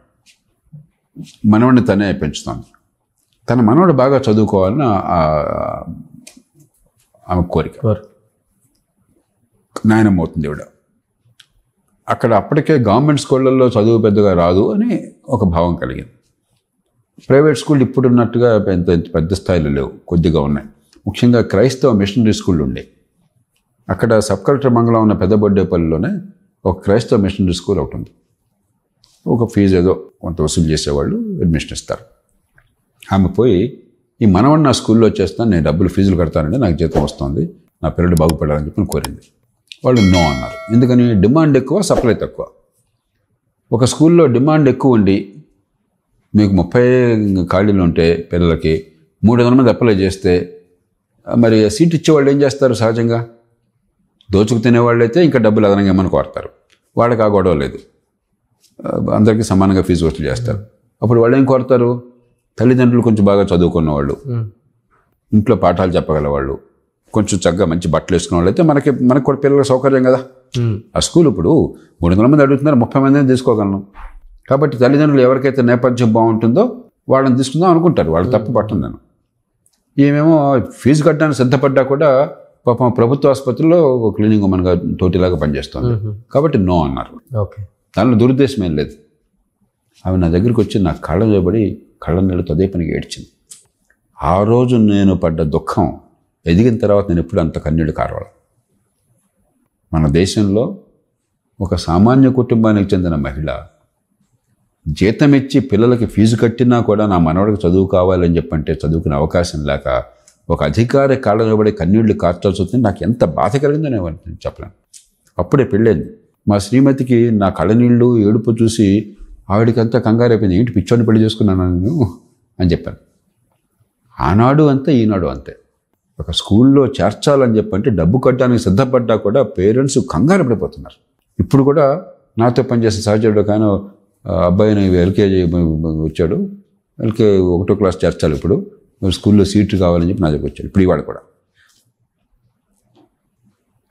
మనవడిని తనే పెంచుతోంది తన మనవడు బాగా చదువుకోవాలని ఆ- ఆమె కోరిక కోరు నాయనమ్మ అవుతుంది ఇవిడ అక్కడ అప్పటికే గవర్నమెంట్ స్కూళ్ళల్లో చదువు పెద్దగా రాదు అని ఒక భావం కలిగింది ప్రైవేట్ స్కూల్ ఇప్పుడున్నట్టుగా పెద్ద పెద్ద స్థాయిలో లేవు కొద్దిగా ఉన్నాయి ముఖ్యంగా క్రైస్తవ మిషనరీ స్కూల్ ఉండే అక్కడ సబ్ కలెక్టర్ మంగళం ఉన్న పెద్ద బొడ్డేపల్లిలోనే ఒక క్రైస్తవ మిషనరీ స్కూల్ ఒకటి ఉంది ఒక ఫీజు ఏదో కొంత వసూలు చేసేవాళ్ళు అడ్మిషన్ ఇస్తారు ఆమె పోయి ఈ మనవడు నా స్కూల్లో వచ్చేస్తాను నేను డబ్బులు ఫీజులు కడతానండి నాకు జీతం వస్తుంది నా పిల్లలు బాగుపడాలని చెప్పి కోరింది వాళ్ళు నో అన్నారు ఎందుకని డిమాండ్ ఎక్కువ సప్లై తక్కువ ఒక స్కూల్లో డిమాండ్ ఎక్కువ ఉండి మీకు ముప్పై ఖాళీలు ఉంటే పిల్లలకి మూడు వందల మంది అప్లై చేస్తే మరి సీట్ ఇచ్చేవాళ్ళు ఏం చేస్తారు సహజంగా దోచుకు తినేవాళ్ళు అయితే ఇంకా డబ్బులు అదనంగా ఏమని కోరతారు వాళ్ళకి ఆ గొడవ లేదు ఆ, అందరికీ సమానంగా ఫీజు వసూలు చేస్తారు అప్పుడు వాళ్ళు ఏం కోరతారు తల్లిదండ్రులు కొంచెం బాగా చదువుకున్న వాళ్ళు ఉమ్. ఇంట్లో పాఠాలు చెప్పగల వాళ్ళు కొంచెం చక్కగా మంచి బట్టలు వేసుకున్న వాళ్ళు అయితే మనకి మనకు కూడా పిల్లలకు సౌకర్యం కదా ఉమ్. ఆ స్కూల్ ఇప్పుడు మూడు వందల మంది అడుగుతున్నారు ముప్పై మందిని తీసుకోగలను కాబట్టి తల్లిదండ్రులు ఎవరికైతే నేపథ్యం బాగుంటుందో వాళ్ళని తీసుకుందాం అనుకుంటారు వాళ్ళు తప్పు పట్టను నేను ఈమెమో ఫీజు కట్టడానికి సిద్ధపడ్డా కూడా పాపం ప్రభుత్వ ఆసుపత్రిలో క్లీనింగ్ ఉమెన్గా తోటిలాగా పనిచేస్తుంది ఉమ్. కాబట్టి నో అన్నారు ఓకే దానిలో దురుద్దేశం ఏం లేదు ఆమె నా దగ్గరికి వచ్చి నా కళ్ళ నిలబడి కళ్ళ నీళ్ళతో అదే పనికి ఏడ్చింది ఆ రోజు నేను పడ్డ దుఃఖం ఎదిగిన తర్వాత నేను ఎప్పుడు అంత కన్నీడు కారవాలి మన దేశంలో ఒక సామాన్య కుటుంబానికి చెందిన మహిళ జీతం ఇచ్చి పిల్లలకి ఫీజు కట్టినా కూడా నా మనవడికి చదువు కావాలని చెప్పంటే చదువుకునే అవకాశం లేక ఒక అధికారి కాళ్ళ నిలబడి కన్నీళ్లు కార్చాల్సి వస్తుంది నాకు ఎంత బాధ కలిగిందో నేను నేను చెప్పలేను అప్పుడే పెళ్ళైంది మా శ్రీమతికి నా కళ్ళనీళ్ళు ఏడుపు చూసి ఆవిడకంతా కంగారు అయిపోయింది ఏంటి పిచ్చోని పెళ్లి చేసుకున్నాను నేను అని చెప్పాను ఆనాడు అంతే ఈనాడు అంతే ఒక స్కూల్లో చేర్చాలని చెప్పంటే డబ్బు కట్టడానికి సిద్ధపడ్డా కూడా పేరెంట్స్ కంగారు పడిపోతున్నారు ఇప్పుడు కూడా నాతో పనిచేసే సహచరుడు కానీ ఆ అబ్బాయిని ఎల్కేజీ వచ్చాడు ఎల్కే ఒకటో క్లాస్ చేర్చాలి ఇప్పుడు స్కూల్లో సీటు కావాలని చెప్పి నా దగ్గర వచ్చాడు ఇప్పుడు ఇవాడు కూడా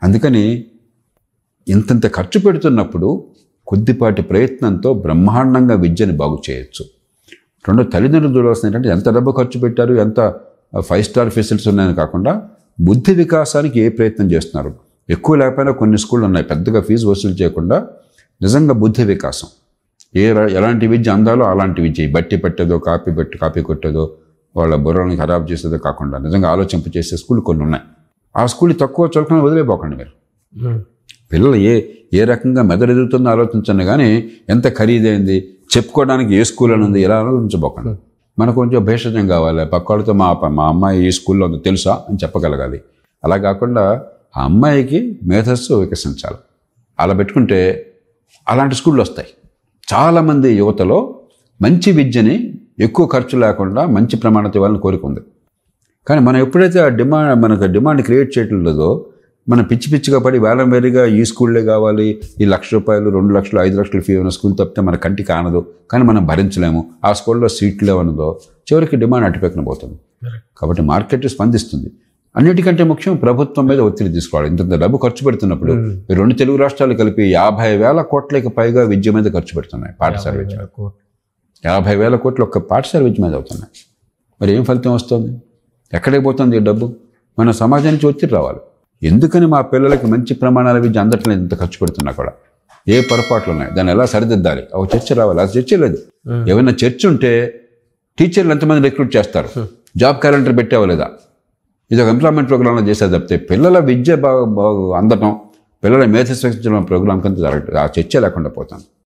అందుకని ఇంతంత ఖర్చు పెడుతున్నప్పుడు కొద్దిపాటి ప్రయత్నంతో బ్రహ్మాండంగా విద్యను బాగు చేయొచ్చు రెండు తల్లిదండ్రులు చూడవలసిన ఏంటంటే ఎంత డబ్బు ఖర్చు పెట్టారు ఎంత ఫైవ్ స్టార్ ఫెసిలిటీస్ ఉన్నాయని కాకుండా బుద్ధి వికాసానికి ఏ ప్రయత్నం చేస్తున్నారు ఎక్కువ లేకపోయినా కొన్ని స్కూళ్ళు ఉన్నాయి పెద్దగా ఫీజు వసూలు చేయకుండా నిజంగా బుద్ధి వికాసం ఏ ర- ఎలాంటి విద్య అందాలో అలాంటి విద్య ఈ బట్టి పెట్టేదో కాపీ పెట్టి కాపీ కొట్టేదో వాళ్ళ బుర్రని ఖరాబ్ చేసేదో కాకుండా నిజంగా ఆలోచింప చేసే స్కూల్ కొన్ని ఉన్నాయి ఆ స్కూల్ తక్కువ చదువుకుని వదిలేపోకండి మీరు పిల్లలు ఏ ఏ రకంగా మెదడు ఎదుగుతుందో ఆలోచించండి కానీ ఎంత ఖరీదైంది చెప్పుకోవడానికి ఏ స్కూల్ అని ఉంది ఎలా ఆలోచించబోకండి మనకు కొంచెం భేషజం కావాలి పక్క వాళ్ళతో మా మా అమ్మాయి ఈ స్కూల్లో ఉంది తెలుసా అని చెప్పగలగాలి అలా కాకుండా ఆ అమ్మాయికి మేధస్సు వికసించాలి అలా పెట్టుకుంటే అలాంటి స్కూళ్ళు వస్తాయి చాలామంది యువతలో మంచి విద్యని ఎక్కువ ఖర్చు లేకుండా మంచి ప్రమాణత ఇవ్వాలని కోరిక ఉంది కానీ మనం ఎప్పుడైతే ఆ డిమాండ్ మనకు డిమాండ్ క్రియేట్ చేయటం లేదో మనం పిచ్చి పిచ్చిగా పడి వేలం వేరుగా ఈ స్కూళ్ళే కావాలి ఈ లక్ష రూపాయలు రెండు లక్షలు ఐదు లక్షలు ఫీ ఉన్న స్కూల్ తప్పితే మన కంటికి ఆనదు కానీ మనం భరించలేము ఆ స్కూల్లో సీట్లు లేవనదో చివరికి డిమాండ్ అటుపెక్కన పోతుంది కాబట్టి మార్కెట్ స్పందిస్తుంది అన్నిటికంటే ముఖ్యం ప్రభుత్వం మీద ఒత్తిడి తీసుకోవాలి ఇంత డబ్బు ఖర్చు పెడుతున్నప్పుడు ఈ రెండు తెలుగు రాష్ట్రాలు కలిపి యాభై వేల కోట్లకి పైగా విద్య మీద ఖర్చు పెడుతున్నాయి పాఠశాల విద్య యాభై వేల కోట్లు ఒక్క పాఠశాల విద్య మీద అవుతున్నాయి మరి ఏం ఫలితం వస్తుంది ఎక్కడికి పోతుంది ఈ డబ్బు మన సమాజానికి ఒత్తిడి రావాలి ఎందుకని మా పిల్లలకి మంచి ప్రమాణాల విద్య అందట్లేదు ఇంత ఖర్చు పెడుతున్నా కూడా ఏ పొరపాట్లు ఉన్నాయి దాన్ని ఎలా సరిదిద్దాలి ఒక చర్చ రావాలి అది చర్చ లేదు ఏమైనా చర్చ ఉంటే టీచర్లు ఎంతమంది రిక్రూట్ చేస్తారు జాబ్ క్యాలెండర్ పెట్టావా లేదా ఇది ఒక ఎంప్లాయ్మెంట్ ప్రోగ్రాంలో చేసేది తప్పితే పిల్లల విద్య బాగా బాగా అందటం పిల్లల మేధస్సు ప్రోగ్రాం కింద జరగదు ఆ చర్చ లేకుండా పోతాం